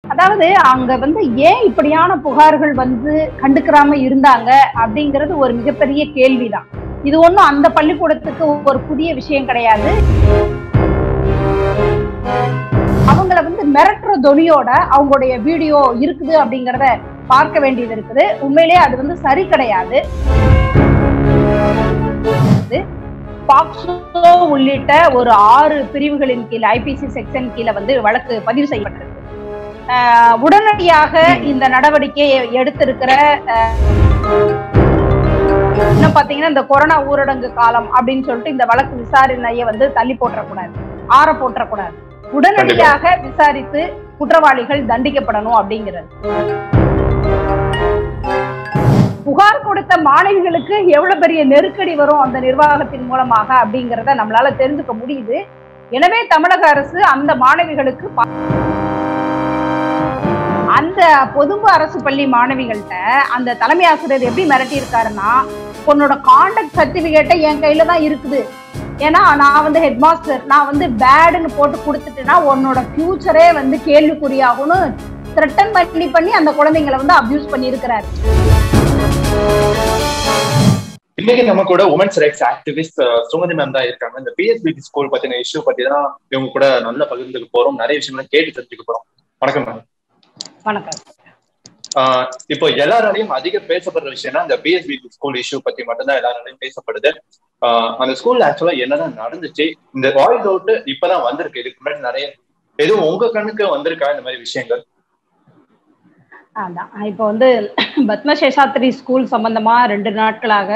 அதாவது அங்க வந்து ஏன் இப்படியான புகார்கள் வந்து கண்டுக்கிறாம இருந்தாங்க அப்படிங்கிறது ஒரு மிகப்பெரிய கேள்விதான் இது ஒண்ணும் அந்த பள்ளிக்கூடத்துக்கு ஒரு புதிய விஷயம் கிடையாது அவங்கள வந்து மிரட்டுற தொனியோட அவங்களுடைய வீடியோ இருக்குது அப்படிங்கறத பார்க்க வேண்டியது இருக்குது உண்மையிலேயே அது வந்து சரி கிடையாது பாக்ஸோ உள்ளிட்ட ஒரு ஆறு பிரிவுகளின் கீழ் ஐபிசி செக்ஷன் கீழே வந்து வழக்கு பதிவு செய்யப்பட்டிருக்கு ஆஹ் உடனடியாக இந்த நடவடிக்கையை எடுத்திருக்கிற ஆஹ் இன்னும் பாத்தீங்கன்னா இந்த கொரோனா ஊரடங்கு காலம் அப்படின்னு சொல்லிட்டு இந்த வழக்கு விசாரணையை வந்து தள்ளி போட்டுறக்கூடாது ஆற போட்டுறக்கூடாது உடனடியாக விசாரித்து குற்றவாளிகள் தண்டிக்கப்படணும் அப்படிங்கிறது புகார் கொடுத்த மாணவிகளுக்கு எவ்வளவு பெரிய நெருக்கடி வரும் அந்த நிர்வாகத்தின் மூலமாக அப்படிங்கிறத நம்மளால தெரிஞ்சுக்க முடியுது எனவே தமிழக அரசு அந்த மாணவிகளுக்கு ப- அந்த பொதும்பு அரசு பள்ளி மாணவிகள்கிட்ட அந்த தலைமை ஆசிரியர் எப்படி மிரட்டி இருக்காருன்னா உன்னோட கான்டாக்ட் சர்டிபிகேட்டை என் கையில தான் இருக்குது ஏன்னா நான் வந்து ஹெட் மாஸ்டர் நான் வந்து பேடுன்னு போட்டு கொடுத்துட்டேன்னா உன்னோட ஃபியூச்சரே வந்து கேள்விக்குறியாகும்னு த்ரெட்டன் பண்ணி பண்ணி அந்த குழந்தைங்களை வந்து அபியூஸ் பண்ணி இருக்கிறாரு இன்னைக்கு நம்ம கூட women's rights activist Sugandhi ma'am தான் இருக்காங்க இந்த பிஎஸ்பிடி ஸ்கூல் பத்தின இஷ்யூ பத்தி தான் இவங்க கூட நல்ல பகிர்ந்துக்க போறோம் நிறைய விஷயங்களை கேட்டு தெரிஞ்சுக்க போறோம் வணக்கம் மேம் வணக்கம் ஆஹ் இப்போ எல்லாராலையும் அதிக பேசப்படுற விஷயம்னா இந்த பிஎஸ்பிடி ஸ்கூல் இஷ்யூ பத்தி மட்டும்தான் எல்லாராலையும் பேசப்படுது ஆஹ் அந்த ஸ்கூல்ல ஆக்சுவலா என்னதான் நடந்துச்சு இந்த வாய்ஸ் அவுட் இப்பதான் வந்திருக்கு இதுக்கு முன்னாடி நிறைய எதுவும் உங்க கண்ணுக்கு வந்திருக்கா இந்த மாதிரி விஷயங்கள் அதான் இப்போ வந்து பத்மசேஷாத்ரி ஸ்கூல் சம்பந்தமா ரெண்டு நாட்களாக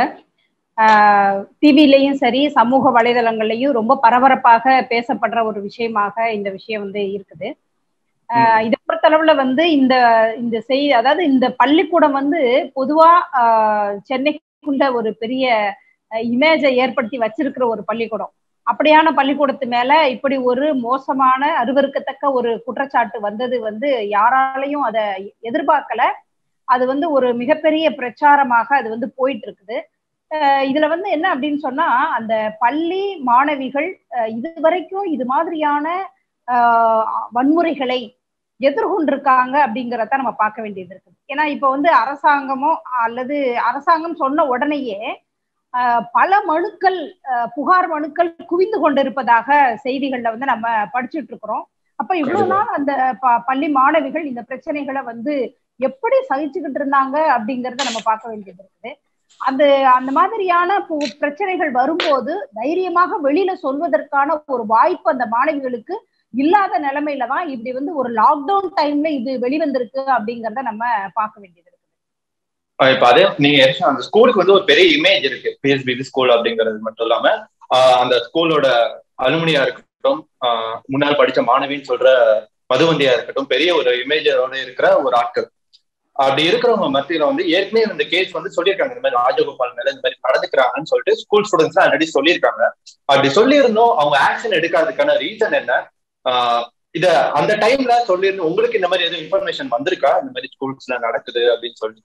டிவிலையும் சரி சமூக வலைதளங்கள்லையும் ரொம்ப பரபரப்பாக பேசப்படுற ஒரு விஷயமாக இந்த விஷயம் வந்து இருக்குது ஆஹ் இதை பொறுத்தளவுல வந்து இந்த இந்த செய் அதாவது இந்த பள்ளிக்கூடம் வந்து பொதுவா ஆஹ் சென்னைக்குள்ள ஒரு பெரிய இமேஜை ஏற்படுத்தி வச்சிருக்கிற ஒரு பள்ளிக்கூடம் அப்படியான பள்ளிக்கூடத்து மேல இப்படி ஒரு மோசமான அருவருக்கத்தக்க ஒரு குற்றச்சாட்டு வந்தது வந்து யாராலையும் அதை எதிர்பார்க்கல அது வந்து ஒரு மிகப்பெரிய பிரச்சாரமாக அது வந்து போயிட்டு இருக்குது அஹ் இதுல வந்து என்ன அப்படின்னு சொன்னா அந்த பள்ளி மாணவிகள் அஹ் இதுவரைக்கும் இது மாதிரியான ஆஹ் வன்முறைகளை எதிர்கொண்டிருக்காங்க அப்படிங்கிறத நம்ம பார்க்க வேண்டியது இருக்குது ஏன்னா இப்ப வந்து அரசாங்கமோ அல்லது அரசாங்கம் சொன்ன உடனேயே ஆஹ் பல மனுக்கள் ஆஹ் புகார் மனுக்கள் குவிந்து கொண்டிருப்பதாக செய்திகள்ல வந்து நம்ம படிச்சுட்டு இருக்கிறோம் அப்ப இவ்வளவு நாள் அந்த ப- பள்ளி மாணவிகள் இந்த பிரச்சனைகளை வந்து எப்படி சகிச்சுக்கிட்டு இருந்தாங்க அப்படிங்கறத நம்ம பார்க்க வேண்டியது இருக்குது அது அந்த மாதிரியான பு- பிரச்சனைகள் வரும்போது தைரியமாக வெளியில சொல்வதற்கான ஒரு வாய்ப்பு அந்த மாணவிகளுக்கு இல்லாத நிலைமையில தான் இப்படி வந்து ஒரு லாக்டவுன் டைம்ல இது வெளிவந்திருக்கு அப்படிங்கறத நம்ம பார்க்க வேண்டியது இருக்கு ஆஹ் இப்ப அதே நீங்க ஏற்கனவே அந்த ஸ்கூலுக்கு வந்து ஒரு பெரிய இமேஜ் இருக்கு பிஎஸ்பிடி ஸ்கூல் அப்படிங்கிறது மட்டும் இல்லாம ஆஹ் அந்த ஸ்கூலோட அலுமினியா இருக்கட்டும் ஆஹ் முன்னால் படிச்ச மாணவின்னு சொல்ற மதுவந்தியா இருக்கட்டும் பெரிய ஒரு இமேஜோட இருக்கிற ஒரு ஆட்கள் அப்படி இருக்கிறவங்க மத்தியில வந்து ஏற்கனவே இந்த கேஸ் வந்து சொல்லியிருக்காங்க இந்த மாதிரி ராஜகோபால் மேல இந்த மாதிரி நடந்துக்கிறாங்கன்னு சொல்லிட்டு ஸ்கூல் ஸ்டூடெண்ட்ஸ் ஆல்ரெடி சொல்லியிருக்காங்க அப்படி சொல்லியிருந்தோம் அவங்க ஆக்ஷன் எடுக்காததுக்கான ரீசன் என்ன ஆஹ் இத அந்த டைம்ல சொல்லியிருந்தோம் உங்களுக்கு இந்த மாதிரி எதுவும் இன்ஃபர்மேஷன் வந்திருக்கா இந்த மாதிரி ஸ்கூல்ஸ்ல நடக்குது அப்படின்னு சொல்லிட்டு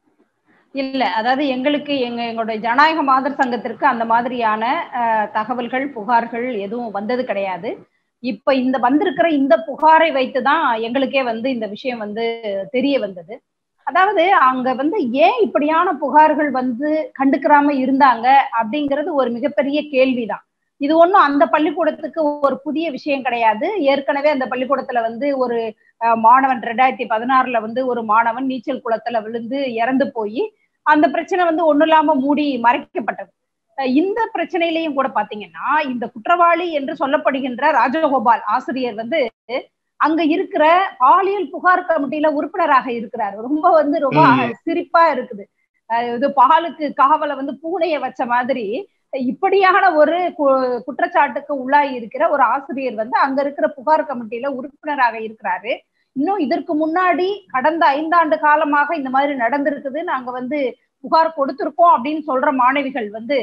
இல்ல அதாவது எங்களுக்கு எங்க எங்களுடைய ஜனநாயக மாதர் சங்கத்திற்கு அந்த மாதிரியான அஹ், தகவல்கள் புகார்கள் எதுவும் வந்தது கிடையாது இப்ப இந்த வந்திருக்கிற இந்த புகாரை வைத்துதான் எங்களுக்கே வந்து இந்த விஷயம் வந்து தெரிய வந்தது அதாவது அங்க வந்து ஏன் இப்படியான புகார்கள் வந்து கண்டுக்கிறாம இருந்தாங்க அப்படிங்கிறது ஒரு மிகப்பெரிய கேள்விதான் இது ஒண்ணும் அந்த பள்ளிக்கூடத்துக்கு ஒரு புதிய விஷயம் கிடையாது ஏற்கனவே அந்த பள்ளிக்கூடத்துல வந்து ஒரு அஹ், மாணவன் ரெண்டாயிரத்தி பதினாறுல வந்து ஒரு மாணவன் நீச்சல் குளத்துல விழுந்து இறந்து போய் அந்த பிரச்சனை வந்து ஒண்ணும் இல்லாம மூடி மறைக்கப்பட்டது அஹ் இந்த பிரச்சனையிலையும் கூட பாத்தீங்கன்னா இந்த குற்றவாளி என்று சொல்லப்படுகின்ற ராஜகோபால் ஆசிரியர் வந்து அங்க இருக்கிற பாலியல் புகார் கமிட்டியில உறுப்பினராக இருக்கிறார் ரொம்ப வந்து ரொம்ப ம். சிரிப்பா இருக்குது அஹ் இது பாலுக்கு காவலை வந்து பூனைய வச்ச மாதிரி இப்படியான ஒரு கு- குற்றச்சாட்டுக்கு உள்ளாகி இருக்கிற ஒரு ஆசிரியர் வந்து அங்க இருக்கிற புகார் கமிட்டியில உறுப்பினராக இருக்கிறாரு இன்னும் இதற்கு முன்னாடி கடந்த ஐந்தாண்டு காலமாக இந்த மாதிரி நடந்திருக்குது நாங்க வந்து புகார் கொடுத்திருக்கோம் அப்படின்னு சொல்ற மாணவிகள் வந்து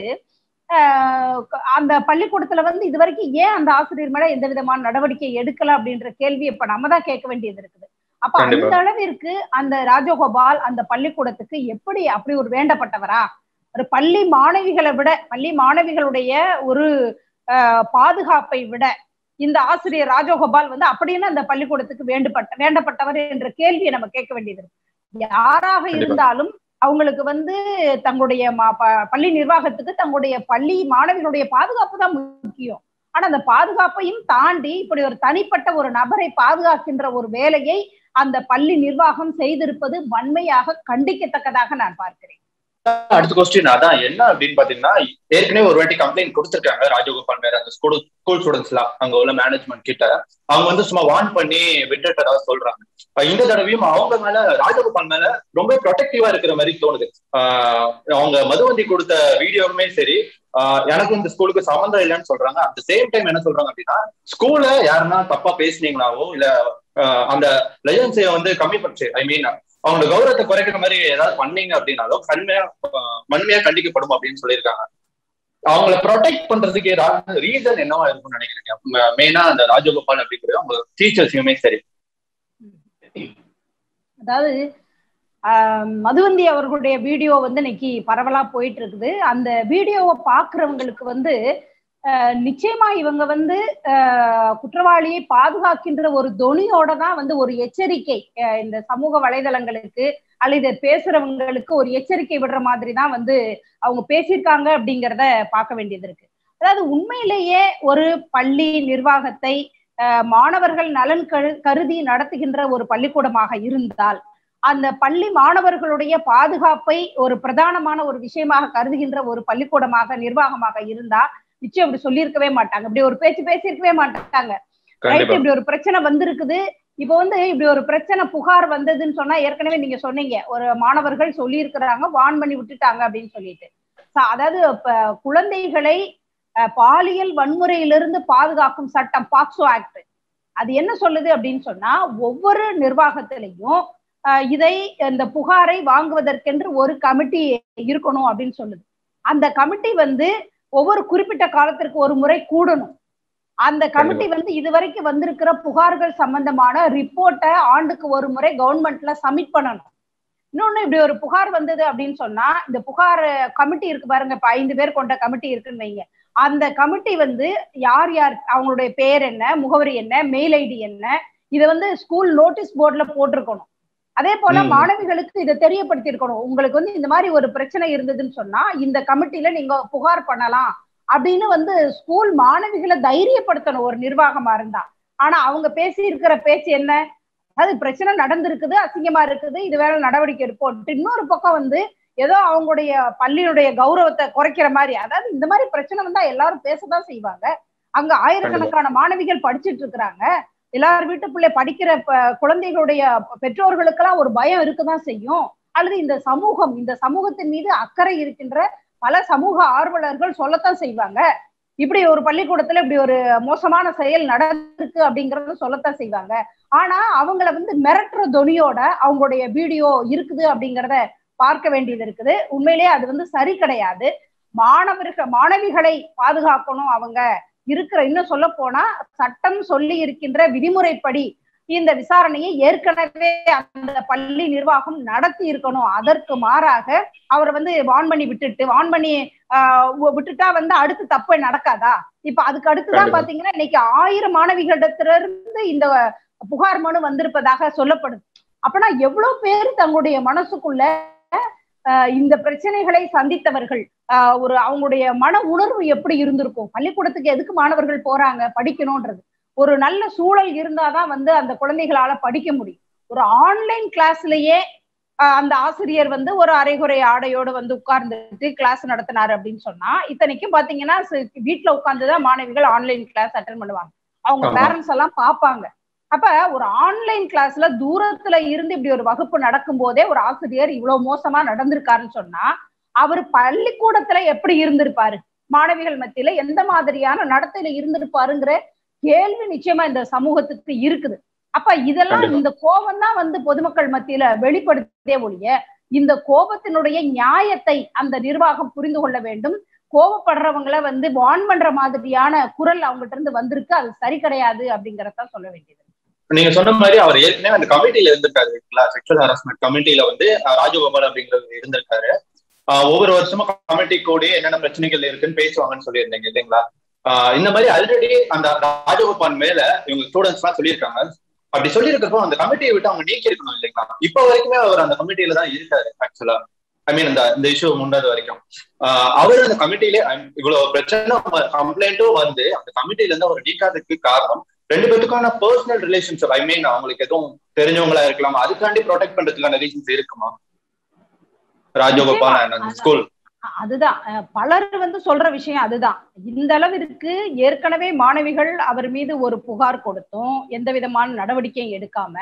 ஆஹ் அந்த பள்ளிக்கூடத்துல வந்து இது வரைக்கும் ஏன் அந்த ஆசிரியர் மேல எந்த விதமான நடவடிக்கை எடுக்கல அப்படின்ற கேள்வி இப்ப நம்ம தான் கேட்க வேண்டியது இருக்குது அப்ப கண்டிப்பா. அந்த அளவிற்கு அந்த ராஜகோபால் அந்த பள்ளிக்கூடத்துக்கு எப்படி அப்படி ஒரு வேண்டப்பட்டவரா ஒரு பள்ளி மாணவிகளை விட பள்ளி மாணவிகளுடைய ஒரு ஆஹ் பாதுகாப்பை விட இந்த ஆசிரியர் ராஜகோபால் வந்து அப்படின்னு அந்த பள்ளிக்கூடத்துக்கு வேண்டுபட்ட வேண்டப்பட்டவர் என்ற கேள்வியை நம்ம கேட்க வேண்டியது இருக்கு யாராக இருந்தாலும் அவங்களுக்கு வந்து தங்களுடைய பள்ளி நிர்வாகத்துக்கு தங்களுடைய பள்ளி மாணவிகளுடைய பாதுகாப்பு தான் முக்கியம் ஆனா அந்த பாதுகாப்பையும் தாண்டி இப்படி ஒரு தனிப்பட்ட ஒரு நபரை பாதுகாக்கின்ற ஒரு வேலையை அந்த பள்ளி நிர்வாகம் செய்திருப்பது வன்மையாக கண்டிக்கத்தக்கதாக நான் பார்க்கிறேன் அடுத்த கொஸ்டின் அதான் என்ன அப்படின்னு பாத்தீங்கன்னா ஏற்கனவே ஒரு வாட்டி கம்ப்ளைண்ட் கொடுத்திருக்காங்க ராஜகோபால் மேல அந்த ஸ்கூல் ஸ்கூல் ஸ்டூடெண்ட்ஸ் எல்லாம் அங்க உள்ள மேனேஜ்மெண்ட் கிட்ட அவங்க வந்து சும்மா வார்ன் பண்ணி விட்டுட்டதா சொல்றாங்க இந்த தடவையும் அவங்க மேல ராஜகோபால் மேல ரொம்ப ப்ரொடெக்டிவா இருக்கிற மாதிரி தோணுது ஆஹ் அவங்க மதுவந்தி கொடுத்த வீடியோவுமே சரி எனக்கு இந்த ஸ்கூலுக்கு சம்மந்தம் இல்லைன்னு சொல்றாங்க அட் சேம் டைம் என்ன சொல்றாங்க அப்படின்னா ஸ்கூல்ல யாருன்னா தப்பா பேசுனீங்களாவோ இல்ல அந்த லெஜன்ஸைய வந்து கம்மி பண்ணுச்சு ஐ மீன் அவங்களோட கௌரவத்தை குறைக்கிற மாதிரி ஏதாவது பண்ணீங்க அப்படின்னாலும் கண்மையா வன்மையா கண்டிக்கப்படும் அப்படின்னு சொல்லியிருக்காங்க அவங்கள ப்ரொடெக்ட் பண்றதுக்கு ஏதாவது ரீசன் என்னவா இருக்கும்னு நினைக்கிறீங்க மெயினா அந்த ராஜகோபால் அப்படிங்கிற அவங்க டீச்சர்ஸையுமே சரி அதாவது மதுவந்தி அவர்களுடைய வீடியோ வந்து இன்னைக்கு பரவலா போயிட்டு இருக்குது அந்த வீடியோவை பாக்குறவங்களுக்கு வந்து நிச்சயமா இவங்க வந்து குற்றவாளியை பாதுகாக்கின்ற ஒரு தொனியோட தான் வந்து ஒரு எச்சரிக்கை இந்த சமூக வலைதளங்களுக்கு அல்லது பேசுறவங்களுக்கு ஒரு எச்சரிக்கை விடுற மாதிரி தான் வந்து அவங்க பேசியிருக்காங்க அப்படிங்கிறத பார்க்க வேண்டியது இருக்கு அதாவது உண்மையிலேயே ஒரு பள்ளி நிர்வாகத்தை மாணவர்கள் நலன் கருதி நடத்துகின்ற ஒரு பள்ளிக்கூடமாக இருந்தால் அந்த பள்ளி மாணவர்களுடைய பாதுகாப்பை ஒரு பிரதானமான ஒரு விஷயமாக கருதுகின்ற ஒரு பள்ளிக்கூடமாக நிர்வாகமாக இருந்தா நிச்சயம் அப்படி சொல்லியிருக்கவே மாட்டாங்க இப்படி ஒரு பேச்சு பேசியிருக்கவே மாட்டாங்க ரைட் இப்படி ஒரு பிரச்சனை வந்திருக்குது இப்போ வந்து இப்படி ஒரு பிரச்சனை புகார் வந்ததுன்னு சொன்னா ஏற்கனவே நீங்க சொன்னீங்க ஒரு மாணவர்கள் சொல்லி இருக்கிறாங்க வான் பண்ணி விட்டுட்டாங்க அப்படின்னு சொல்லிட்டு அதாவது குழந்தைகளை பாலியல் வன்முறையிலிருந்து பாதுகாக்கும் சட்டம் பாக்சோ ஆக்ட் அது என்ன சொல்லுது அப்படின்னு சொன்னா ஒவ்வொரு நிர்வாகத்திலையும் இதை இந்த புகாரை வாங்குவதற்கென்று ஒரு கமிட்டி இருக்கணும் அப்படின்னு சொல்லுது அந்த கமிட்டி வந்து ஒவ்வொரு குறிப்பிட்ட காலத்திற்கு ஒரு முறை கூடணும் அந்த கமிட்டி வந்து இதுவரைக்கும் வந்திருக்கிற புகார்கள் சம்பந்தமான ரிப்போர்ட்டை ஆண்டுக்கு ஒரு முறை கவர்மெண்ட்ல சப்மிட் பண்ணணும் இன்னொன்னு இப்படி ஒரு புகார் வந்தது அப்படின்னு சொன்னா இந்த புகார் கமிட்டி இருக்கு பாருங்க இப்ப ஐந்து பேர் கொண்ட கமிட்டி இருக்குன்னு வைங்க அந்த கமிட்டி வந்து யார் யார் அவங்களுடைய பேர் என்ன முகவரி என்ன மெயில் ஐடி என்ன இதை வந்து ஸ்கூல் நோட்டீஸ் போர்ட்ல போட்டிருக்கணும் அதே போல மாணவிகளுக்கு இதை தெரியப்படுத்தி இருக்கணும் உங்களுக்கு வந்து இந்த மாதிரி ஒரு பிரச்சனை இருந்ததுன்னு சொன்னா இந்த கமிட்டில நீங்க புகார் பண்ணலாம் அப்படின்னு வந்து ஸ்கூல் மாணவிகளை தைரியப்படுத்தணும் ஒரு நிர்வாகமா இருந்தா ஆனா அவங்க பேசி இருக்கிற பேச்சு என்ன அது பிரச்சனை நடந்திருக்குது அசிங்கமா இருக்குது இது வேற நடவடிக்கை எடுப்போம் இன்னொரு பக்கம் வந்து ஏதோ அவங்களுடைய பள்ளியுடைய கௌரவத்தை குறைக்கிற மாதிரி அதாவது இந்த மாதிரி பிரச்சனை வந்தா எல்லாரும் பேசதான் செய்வாங்க அங்க ஆயிரக்கணக்கான மாணவிகள் படிச்சுட்டு இருக்கிறாங்க எல்லார் வீட்டு பிள்ளை படிக்கிற குழந்தைகளுடைய பெற்றோர்களுக்கெல்லாம் ஒரு பயம் இருக்குதான் செய்யும் அல்லது இந்த சமூகம் இந்த சமூகத்தின் மீது அக்கறை இருக்கின்ற பல சமூக ஆர்வலர்கள் சொல்லத்தான் செய்வாங்க இப்படி ஒரு பள்ளிக்கூடத்துல இப்படி ஒரு மோசமான செயல் நடந்திருக்கு அப்படிங்கறத சொல்லத்தான் செய்வாங்க ஆனா அவங்கள வந்து மிரட்டுற தொனியோட அவங்களுடைய வீடியோ இருக்குது அப்படிங்கிறத பார்க்க வேண்டியது இருக்குது உண்மையிலேயே அது வந்து சரி கிடையாது மாணவர்கள் மாணவிகளை பாதுகாக்கணும் அவங்க இருக்கிற இன்னும் சொல்ல போனா சட்டம் சொல்லி இருக்கின்ற விதிமுறைப்படி இந்த விசாரணையை ஏற்கனவே அந்த பள்ளி நிர்வாகம் நடத்தி இருக்கணும் அதற்கு மாறாக அவர் வந்து வான் பண்ணி விட்டுட்டு வான் பண்ணி விட்டுட்டா வந்து அடுத்து தப்பு நடக்காதா இப்ப அதுக்கு அடுத்துதான் பாத்தீங்கன்னா இன்னைக்கு ஆயிரம் மாணவிகளிடத்துல இருந்து இந்த புகார் மனு வந்திருப்பதாக சொல்லப்படுது அப்பனா எவ்வளவு பேர் தங்களுடைய மனசுக்குள்ள இந்த பிரச்சனைகளை சந்தித்தவர்கள் ஒரு அவங்களுடைய மன உணர்வு எப்படி இருந்திருக்கும் பள்ளிக்கூடத்துக்கு எதுக்கு மாணவர்கள் போறாங்க படிக்கணும்ன்றது ஒரு நல்ல சூழல் இருந்தாதான் வந்து அந்த குழந்தைகளால படிக்க முடியும் ஒரு ஆன்லைன் கிளாஸ்லயே அந்த ஆசிரியர் வந்து ஒரு அரைகுறை ஆடையோடு வந்து உட்கார்ந்துட்டு கிளாஸ் நடத்தினாரு அப்படின்னு சொன்னா இத்தனைக்கும் பாத்தீங்கன்னா வீட்டுல உட்கார்ந்துதான் மாணவிகள் ஆன்லைன் கிளாஸ் அட்டன் பண்ணுவாங்க அவங்க பேரண்ட்ஸ் எல்லாம் பார்ப்பாங்க அப்ப ஒரு ஆன்லைன் கிளாஸ்ல தூரத்துல இருந்து இப்படி ஒரு வகுப்பு நடக்கும் போதே ஒரு ஆசிரியர் இவ்வளவு மோசமா நடந்திருக்காருன்னு சொன்னா அவர் பள்ளிக்கூடத்துல எப்படி இருந்திருப்பாரு மாணவிகள் மத்தியில எந்த மாதிரியான நடத்தையில இருந்திருப்பாருங்கிற கேள்வி நிச்சயமா இந்த சமூகத்துக்கு இருக்குது அப்ப இதெல்லாம் இந்த கோபம் தான் வந்து பொதுமக்கள் மத்தியில வெளிப்படுத்தே ஒழிய இந்த கோபத்தினுடைய நியாயத்தை அந்த நிர்வாகம் புரிந்து கொள்ள வேண்டும் கோபப்படுறவங்கள வந்து வான் பண்ற மாதிரியான குரல் அவங்ககிட்ட இருந்து வந்திருக்கு அது சரி கிடையாது அப்படிங்கறத சொல்ல வேண்டியது நீங்க சொன்ன மாதிரி அவர் ஏற்கனவே அந்த கமிட்டியில இருந்திருக்காரு இல்லைங்களா செக்ஷுவல் ஹராஸ்மெண்ட் கமிட்டியில வந்து ராஜகோபால் அப்படிங்கிறது இருந்திருக்காரு ஒவ்வொரு வருஷமும் கமிட்டி கூடி என்னென்ன பிரச்சனைகள் இருக்குன்னு பேசுவாங்கன்னு சொல்லியிருந்தீங்க இல்லைங்களா இந்த மாதிரி ஆல்ரெடி அந்த ராஜகோபால் மேல இவங்க ஸ்டூடெண்ட்ஸ் எல்லாம் சொல்லியிருக்காங்க அப்படி சொல்லியிருக்கிறப்போ அந்த கமிட்டியை விட்டு அவங்க நீக்கி இருக்கணும் இல்லைங்களா இப்ப வரைக்குமே அவர் அந்த கமிட்டியில தான் இருக்காரு ஆக்சுவலா ஐ மீன் இந்த இந்த இஷ்யூ முன்னது வரைக்கும் அவர் அந்த கமிட்டிலே இவ்வளவு பிரச்சனை கம்ப்ளைண்ட்டும் வந்து அந்த கமிட்டில இருந்து அவர் நீக்காததுக்கு காரணம் ரெண்டு பேத்துக்கான பர்சனல் ரிலேஷன்ஷிப் ஐ மீன் அவங்களுக்கு எதுவும் தெரிஞ்சவங்களா இருக்கலாம் அதுக்காண்டி ப்ரொடெக்ட் பண்றதுக்கான ரீசன்ஸ் இருக்குமா ராஜகோபால் அண்ட் அந்த ஸ்கூல் அதுதான் பலர் வந்து சொல்ற விஷயம் அதுதான் இந்த அளவிற்கு ஏற்கனவே மாணவிகள் அவர் மீது ஒரு புகார் கொடுத்தும் எந்த விதமான நடவடிக்கையும் எடுக்காம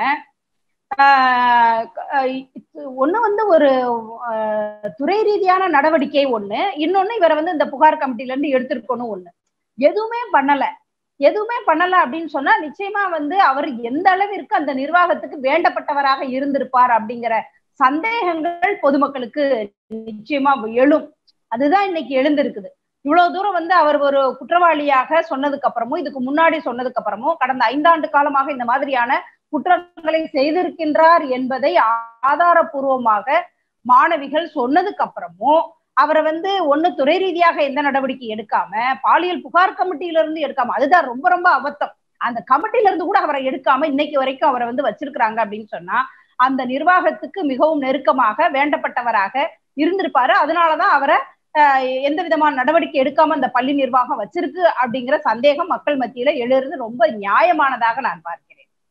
ஒண்ணு வந்து ஒரு துறை ரீதியான நடவடிக்கை ஒண்ணு இன்னொன்னு இவரை வந்து இந்த புகார் கமிட்டில இருந்து எடுத்திருக்கணும் ஒண்ணு எதுவுமே பண்ணல எதுவுமே பண்ணல அப்படின்னு சொன்னா நிச்சயமா வந்து அவர் எந்த அளவிற்கு அந்த நிர்வாகத்துக்கு வேண்டப்பட்டவராக இருந்திருப்பார் அப்படிங்கிற சந்தேகங்கள் பொதுமக்களுக்கு நிச்சயமா எழும் அதுதான் இன்னைக்கு எழுந்திருக்குது இவ்வளவு தூரம் வந்து அவர் ஒரு குற்றவாளியாக சொன்னதுக்கு அப்புறமும் இதுக்கு முன்னாடி சொன்னதுக்கு அப்புறமும் கடந்த ஐந்தாண்டு காலமாக இந்த மாதிரியான குற்றங்களை செய்திருக்கின்றார் என்பதை ஆதாரபூர்வமாக மாணவிகள் சொன்னதுக்கு அப்புறமும் அவரை வந்து ஒண்ணு துறை ரீதியாக எந்த நடவடிக்கை எடுக்காம பாலியல் புகார் கமிட்டியில இருந்து எடுக்காம அதுதான் ரொம்ப ரொம்ப அபத்தம் அந்த கமிட்டில இருந்து கூட அவரை எடுக்காம இன்னைக்கு வரைக்கும் அவரை வந்து வச்சிருக்கிறாங்க அப்படின்னு சொன்னா அந்த நிர்வாகத்துக்கு மிகவும் நெருக்கமாக வேண்டப்பட்டவராக இருந்திருப்பாரு அதனாலதான் அவரை எந்த விதமான நடவடிக்கை எடுக்காம அந்த பள்ளி நிர்வாகம் வச்சிருக்கு அப்படிங்கிற சந்தேகம் மக்கள் மத்தியில எழுறது ரொம்ப நியாயமானதாக நான் பார்க்கிறேன்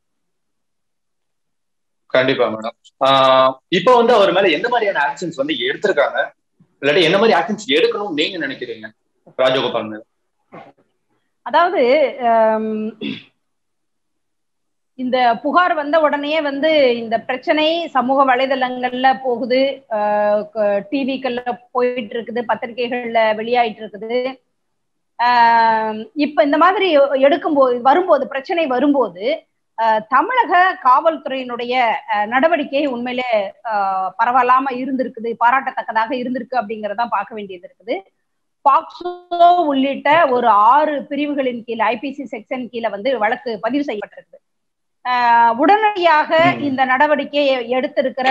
கண்டிப்பா மேடம் இப்போ வந்து அவர் மேல எந்த மாதிரியான ஆக்ஷன்ஸ் வந்து எடுத்திருக்காங்க இல்லாட்டி என்ன மாதிரி ஆக்ஷன்ஸ் எடுக்கணும் நீங்க நினைக்கிறீங்க ராஜகோபால் மேல அதாவது இந்த புகார் வந்த உடனே வந்து இந்த பிரச்சனை சமூக வலைதளங்கள்ல போகுது டிவிக்கள்ல போயிட்டு இருக்குது பத்திரிகைகள்ல வெளியாயிட்டு இருக்குது இப்ப இந்த மாதிரி எடுக்கும்போது வரும்போது பிரச்சனை வரும்போது தமிழக காவல்துறையினுடைய நடவடிக்கை உண்மையிலே பரவாயில்லாம இருந்திருக்குது பாராட்டத்தக்கதாக இருந்திருக்கு அப்படிங்கறதான் பார்க்க வேண்டியது இருக்குது பாக்சோ உள்ளிட்ட ஒரு ஆறு பிரிவுகளின் கீழ் ஐபிசி செக்ஷன் கீழே வந்து வழக்கு பதிவு செய்யப்பட்டிருக்குது உடனடியாக இந்த நடவடிக்கையை எடுத்திருக்கிற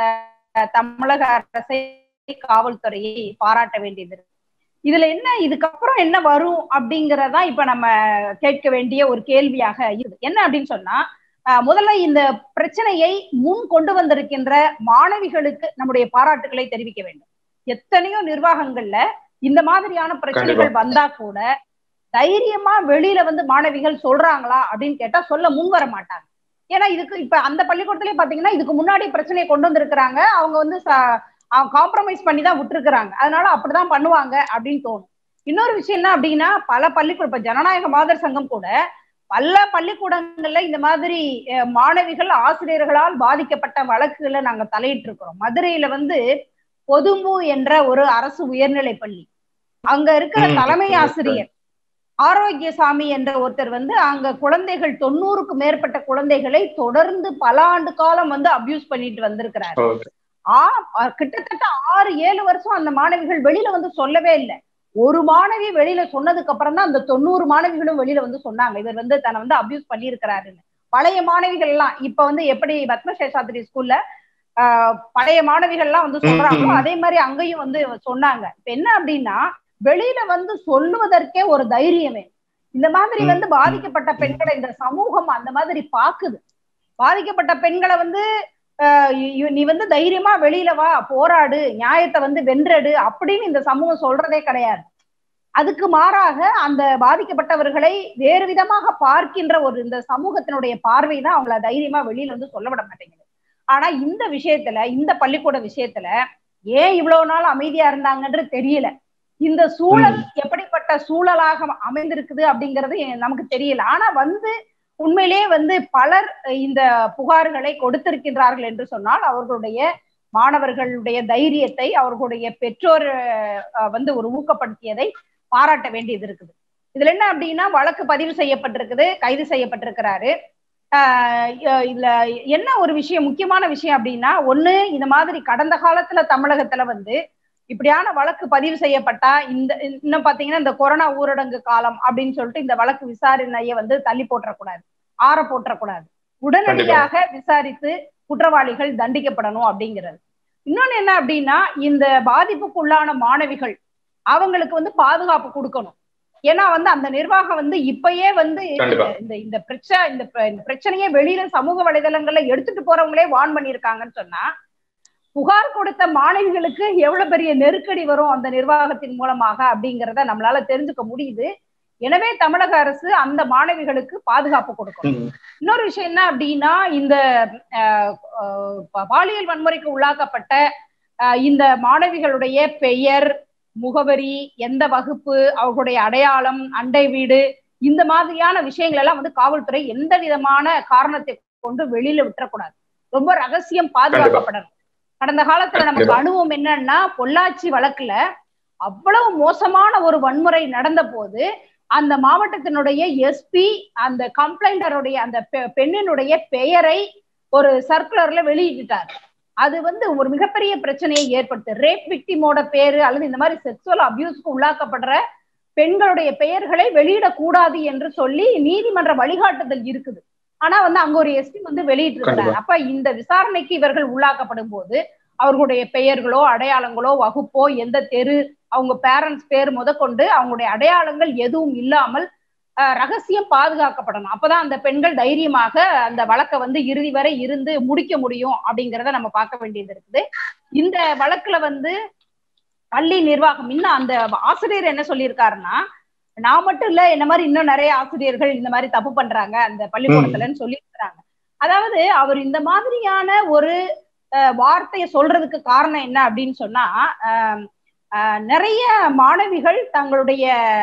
தமிழக அரசை காவல்துறையை பாராட்ட வேண்டியது இருக்கு இதுல என்ன இதுக்கப்புறம் என்ன வரும் அப்படிங்கறதா இப்ப நம்ம கேட்க வேண்டிய ஒரு கேள்வியாக இருக்குது என்ன அப்படின்னு சொன்னா முதல்ல இந்த பிரச்சனையை முன் கொண்டு வந்திருக்கின்ற மாணவிகளுக்கு நம்முடைய பாராட்டுகளை தெரிவிக்க வேண்டும் எத்தனையோ நிர்வாகங்கள்ல இந்த மாதிரியான பிரச்சனைகள் வந்தா கூட தைரியமா வெளியில வந்து மாணவிகள் சொல்றாங்களா அப்படின்னு கேட்டா சொல்ல முன் வர மாட்டாங்க ஏன்னா இதுக்கு இப்ப அந்த பள்ளிக்கூடத்திலே பாத்தீங்கன்னா இதுக்கு முன்னாடி பிரச்சனையை கொண்டு வந்திருக்கிறாங்க அவங்க வந்து அவங்க காம்ப்ரமைஸ் பண்ணி தான் விட்டுருக்குறாங்க அதனால அப்படிதான் பண்ணுவாங்க அப்படின்னு தோணும் இன்னொரு விஷயம் என்ன அப்படின்னா பல பள்ளிக்கூடம் இப்ப ஜனநாயக மாதர் சங்கம் கூட பல பள்ளிக்கூடங்கள்ல இந்த மாதிரி மாணவிகள் ஆசிரியர்களால் பாதிக்கப்பட்ட வழக்குகளை நாங்க தலையிட்டு இருக்கிறோம் மதுரையில வந்து பொதும்பு என்ற ஒரு அரசு உயர்நிலை பள்ளி அங்க இருக்கிற தலைமை ஆசிரியர் ஆரோக்கியசாமி என்ற ஒருத்தர் வந்து அங்க குழந்தைகள் தொண்ணூறுக்கு மேற்பட்ட குழந்தைகளை தொடர்ந்து பல ஆண்டு காலம் வந்து அபியூஸ் பண்ணிட்டு வந்திருக்கிறாரு கிட்டத்தட்ட ஆறு ஏழு வருஷம் அந்த மாணவிகள் வெளியில வந்து சொல்லவே இல்லை ஒரு மாணவி வெளியில சொன்னதுக்கு அப்புறம் தான் அந்த தொண்ணூறு மாணவிகளும் வெளியில வந்து சொன்னாங்க இவர் வந்து தன்னை வந்து அபியூஸ் பண்ணியிருக்கிறாருன்னு பழைய மாணவிகள் எல்லாம் இப்ப வந்து எப்படி பத்மசேஷாத்திரி ஸ்கூல்ல பழைய மாணவிகள் எல்லாம் வந்து சொல்றாங்களோ அதே மாதிரி அங்கேயும் வந்து சொன்னாங்க இப்ப என்ன அப்படின்னா வெளியில வந்து சொல்லுவதற்கே ஒரு தைரியமே இந்த மாதிரி வந்து பாதிக்கப்பட்ட பெண்களை இந்த சமூகம் அந்த மாதிரி பாக்குது பாதிக்கப்பட்ட பெண்களை வந்து நீ வந்து தைரியமா வெளியில வா போராடு நியாயத்தை வந்து வென்றடு அப்படின்னு இந்த சமூகம் சொல்றதே கிடையாது அதுக்கு மாறாக அந்த பாதிக்கப்பட்டவர்களை வேறு விதமாக பார்க்கின்ற ஒரு இந்த சமூகத்தினுடைய பார்வை தான் அவங்கள தைரியமா வெளியில வந்து சொல்ல விட மாட்டேங்குது ஆனா இந்த விஷயத்துல இந்த பள்ளிக்கூட விஷயத்துல ஏன் இவ்வளவு நாள் அமைதியா இருந்தாங்கன்றது தெரியல இந்த சூழல் எப்படிப்பட்ட சூழலாக அமைந்திருக்குது அப்படிங்கிறது நமக்கு தெரியல ஆனா வந்து உண்மையிலேயே வந்து பலர் இந்த புகார்களை கொடுத்திருக்கின்றார்கள் என்று சொன்னால் அவர்களுடைய மாணவர்களுடைய தைரியத்தை அவர்களுடைய பெற்றோர் வந்து ஒரு ஊக்கப்படுத்தியதை பாராட்ட வேண்டியது இருக்குது இதுல என்ன அப்படின்னா வழக்கு பதிவு செய்யப்பட்டிருக்குது கைது செய்யப்பட்டிருக்கிறாரு இதுல என்ன ஒரு விஷயம் முக்கியமான விஷயம் அப்படின்னா ஒண்ணு இந்த மாதிரி கடந்த காலத்துல தமிழகத்துல வந்து இப்படியான வழக்கு பதிவு செய்யப்பட்டா இந்த இன்னும் பாத்தீங்கன்னா இந்த கொரோனா ஊரடங்கு காலம் அப்படின்னு சொல்லிட்டு இந்த வழக்கு விசாரணையை வந்து தள்ளி போட்டுறக்கூடாது ஆற போட்டுறக்கூடாது உடனடியாக விசாரித்து குற்றவாளிகள் தண்டிக்கப்படணும் அப்படிங்கிறது இன்னொன்னு என்ன அப்படின்னா இந்த பாதிப்புக்குள்ளான மாணவிகள் அவங்களுக்கு வந்து பாதுகாப்பு கொடுக்கணும் ஏன்னா வந்து அந்த நிர்வாகம் வந்து இப்பயே வந்து கண்டிப்பா. இந்த இந்த பிரச்சனை இந்த பிர- இந்த பிரச்சனையை வெளியில சமூக வலைதளங்கள்ல எடுத்துட்டு போறவங்களே வான் பண்ணிருக்காங்கன்னு சொன்னா புகார் கொடுத்த மாணவிகளுக்கு எவ்வளவு பெரிய நெருக்கடி வரும் அந்த நிர்வாகத்தின் மூலமாக அப்படிங்கறத நம்மளால தெரிஞ்சுக்க முடியுது எனவே தமிழக அரசு அந்த மாணவிகளுக்கு பாதுகாப்பு கொடுக்கணும் ம். இன்னொரு விஷயம் என்ன அப்படின்னா இந்த அஹ், அஹ், ப- பாலியல் வன்முறைக்கு உள்ளாக்கப்பட்ட அஹ், இந்த மாணவிகளுடைய பெயர் முகவரி எந்த வகுப்பு அவர்களுடைய அடையாளம் அண்டை வீடு இந்த மாதிரியான விஷயங்கள் எல்லாம் வந்து காவல்துறை எந்த விதமான காரணத்தை கொண்டு வெளியில விட்டுறக்கூடாது ரொம்ப ரகசியம் பாதுகாக்கப்படணும் கடந்த காலத்துல நமக்கு கண்டிப்பா. அனுபவம் என்னன்னா பொள்ளாச்சி வழக்குல அவ்வளவு மோசமான ஒரு வன்முறை நடந்த போது அந்த மாவட்டத்தினுடைய எஸ்பி அந்த கம்ப்ளைண்டருடைய அந்த பெ- பெண்ணினுடைய பெயரை ஒரு சர்க்குலர்ல வெளியிட்டார் அது வந்து ஒரு மிகப்பெரிய பிரச்சனையை ஏற்படுத்து ரேப் விக்டிமோட பேரு அல்லது இந்த மாதிரி செக்ஸுவல் அபியூஸ்க்கு உள்ளாக்கப்படுற பெண்களுடைய பெயர்களை வெளியிடக்கூடாது என்று சொல்லி நீதிமன்ற வழிகாட்டுதல் இருக்குது ஆனா வந்து அங்க ஒரு எஸ்பி வந்து வெளியிட்டு இருக்கிறார் அப்ப இந்த விசாரணைக்கு இவர்கள் உள்ளாக்கப்படும் போது அவர்களுடைய பெயர்களோ அடையாளங்களோ வகுப்போ எந்த தெரு அவங்க பேரண்ட்ஸ் பேர் முதற்கொண்டு அவங்களுடைய அடையாளங்கள் எதுவும் இல்லாமல் அஹ், ரகசியம் பாதுகாக்கப்படணும் அப்பதான் அந்த பெண்கள் தைரியமாக அந்த வழக்கை வந்து இறுதி வரை இருந்து முடிக்க முடியும் அப்படிங்கிறத நம்ம பார்க்க வேண்டியது இருக்குது இந்த வழக்குல வந்து பள்ளி நிர்வாகம் இன்னும் அந்த ஆசிரியர் என்ன சொல்லியிருக்காருன்னா நான் மட்டும் இல்ல என்ன மாதிரி இன்னும் நிறைய ஆசிரியர்கள் இந்த மாதிரி தப்பு பண்றாங்க அந்த பள்ளிக்கூடத்துலன்னு சொல்லியிருக்கிறாங்க அதாவது அவர் இந்த மாதிரியான ஒரு அஹ், வார்த்தையை சொல்றதுக்கு காரணம் என்ன அப்படின்னு சொன்னா அஹ், அஹ், நிறைய மாணவிகள் தங்களுடைய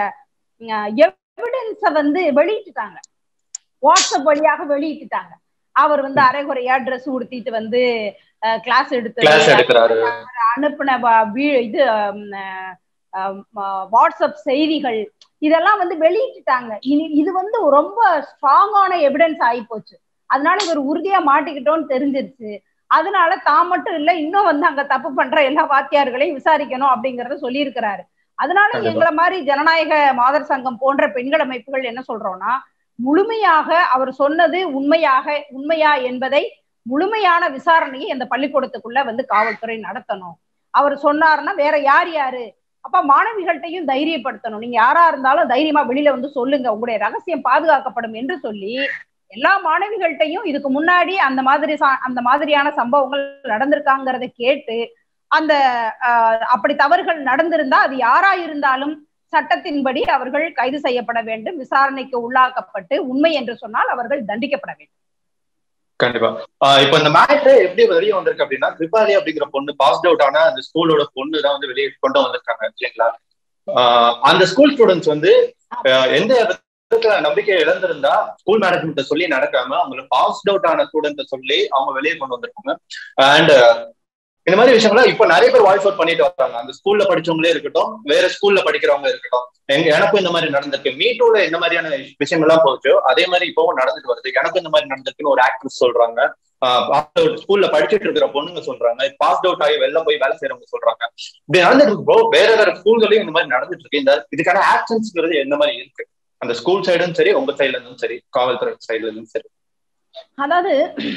எவிடன்ஸ வந்து வெளியிட்டுட்டாங்க வாட்ஸ்அப் வழியாக வெளியிட்டுட்டாங்க அவர் வந்து அரைகுறையா ட்ரெஸ் உடுத்திட்டு வந்து கிளாஸ் எடுத்து கிளாஸ் எடுக்கிறாரு அனுப்பின வ- வீ- இது ஹம், அஹ், அஹ், அஹ், வாட்ஸ்அப் செய்திகள் இதெல்லாம் வந்து வெளியிட்டுட்டாங்க இனி இது வந்து ரொம்ப ஸ்ட்ராங்கான எவிடன்ஸ் ஆகி போச்சு அதனால இவர் உறுதியா மாட்டிக்கிட்டோம்னு தெரிஞ்சிருச்சு அதனால தான் மட்டும் இல்ல இன்னும் வந்து அங்க தப்பு பண்ற எல்லா வாத்தியார்களையும் விசாரிக்கணும் அப்படிங்கறத சொல்லியிருக்கிறாரு அதனால கண்டிப்பா. எங்களை மாதிரி ஜனநாயக மாதர் சங்கம் போன்ற பெண்கள் அமைப்புகள் என்ன சொல்றோம்னா முழுமையாக அவர் சொன்னது உண்மையாக உண்மையா என்பதை முழுமையான விசாரணையை அந்த பள்ளிக்கூடத்துக்குள்ள வந்து காவல்துறை நடத்தணும் அவர் சொன்னாருன்னா வேற யார் யாரு அப்ப மாணவிகள்கிட்டையும் தைரியப்படுத்தணும் நீங்க யாரா இருந்தாலும் தைரியமா வெளியில வந்து சொல்லுங்க உங்களுடைய ரகசியம் பாதுகாக்கப்படும் என்று சொல்லி எல்லா மாணவிகள்கிட்டையும் இதுக்கு முன்னாடி அந்த மாதிரி சா- அந்த மாதிரியான சம்பவங்கள் நடந்திருக்காங்கிறத கேட்டு அந்த ஆஹ், அப்படி தவறுகள் நடந்திருந்தா அது யாரா இருந்தாலும் சட்டத்தின்படி அவர்கள் கைது செய்யப்பட வேண்டும் விசாரணைக்கு உள்ளாக்கப்பட்டு உண்மை என்று சொன்னால் அவர்கள் தண்டிக்கப்பட வேண்டும் கண்டிப்பா ஆஹ் இப்ப இந்த மேட்ரு எப்படி வெளியே வந்திருக்கு அப்படின்னா கிருபாலி அப்படிங்கிற பொண்ணு பாஸ்ட் அவுட் ஆன அந்த ஸ்கூலோட பொண்ணு தான் வந்து வெளியே கொண்டு வந்திருக்காங்க இல்லைங்களா ஆஹ் அந்த ஸ்கூல் ஸ்டூடெண்ட்ஸ் வந்து ஆஹ் எந்த விதத்துல நம்பிக்கை இழந்திருந்தா ஸ்கூல் மேனேஜ்மெண்ட் சொல்லி நடக்காம அவங்களை பாஸ்ட் அவுட் ஆன ஸ்டூடெண்ட் சொல்லி அவங்க வெளியே கொண்டு வந்திருக்காங்க அண்ட் இந்த மாதிரி விஷயங்கள்லாம் இப்ப நிறைய பேர் வாய்ஸ் அவுட் பண்ணிட்டு வராங்க அந்த ஸ்கூல்ல படிச்சவங்களே இருக்கட்டும் வேற ஸ்கூல்ல படிக்கிறவங்க இருக்கட்டும் எங்க எனக்கும் இந்த மாதிரி நடந்திருக்கு மீ டூல இந்த மாதிரியான விஷயங்கள்லாம் போச்சோ அதே மாதிரி இப்பவும் நடந்துட்டு வருது எனக்கும் இந்த மாதிரி நடந்திருக்குன்னு ஒரு ஆக்ட்ரஸ் சொல்றாங்க பாஸ் அவுட் ஸ்கூல்ல படிச்சுட்டு இருக்கிற பொண்ணுங்க சொல்றாங்க பாஸ் அவுட் ஆகி வெளில போய் வேலை செய்யறவங்க சொல்றாங்க இப்படி நடந்துட்டு இருக்கு bro. வேற வேற ஸ்கூல்களையும் இந்த மாதிரி நடந்துட்டு இருக்கு இந்த இதுக்கான ஆக்ஷன்ஸ்ங்கிறது எந்த மாதிரி இருக்கு அந்த ஸ்கூல் சைடும் சரி உங்க சைடுல இருந்தும் சரி காவல்துறை சைடுல இருந்தும் சரி அதாவது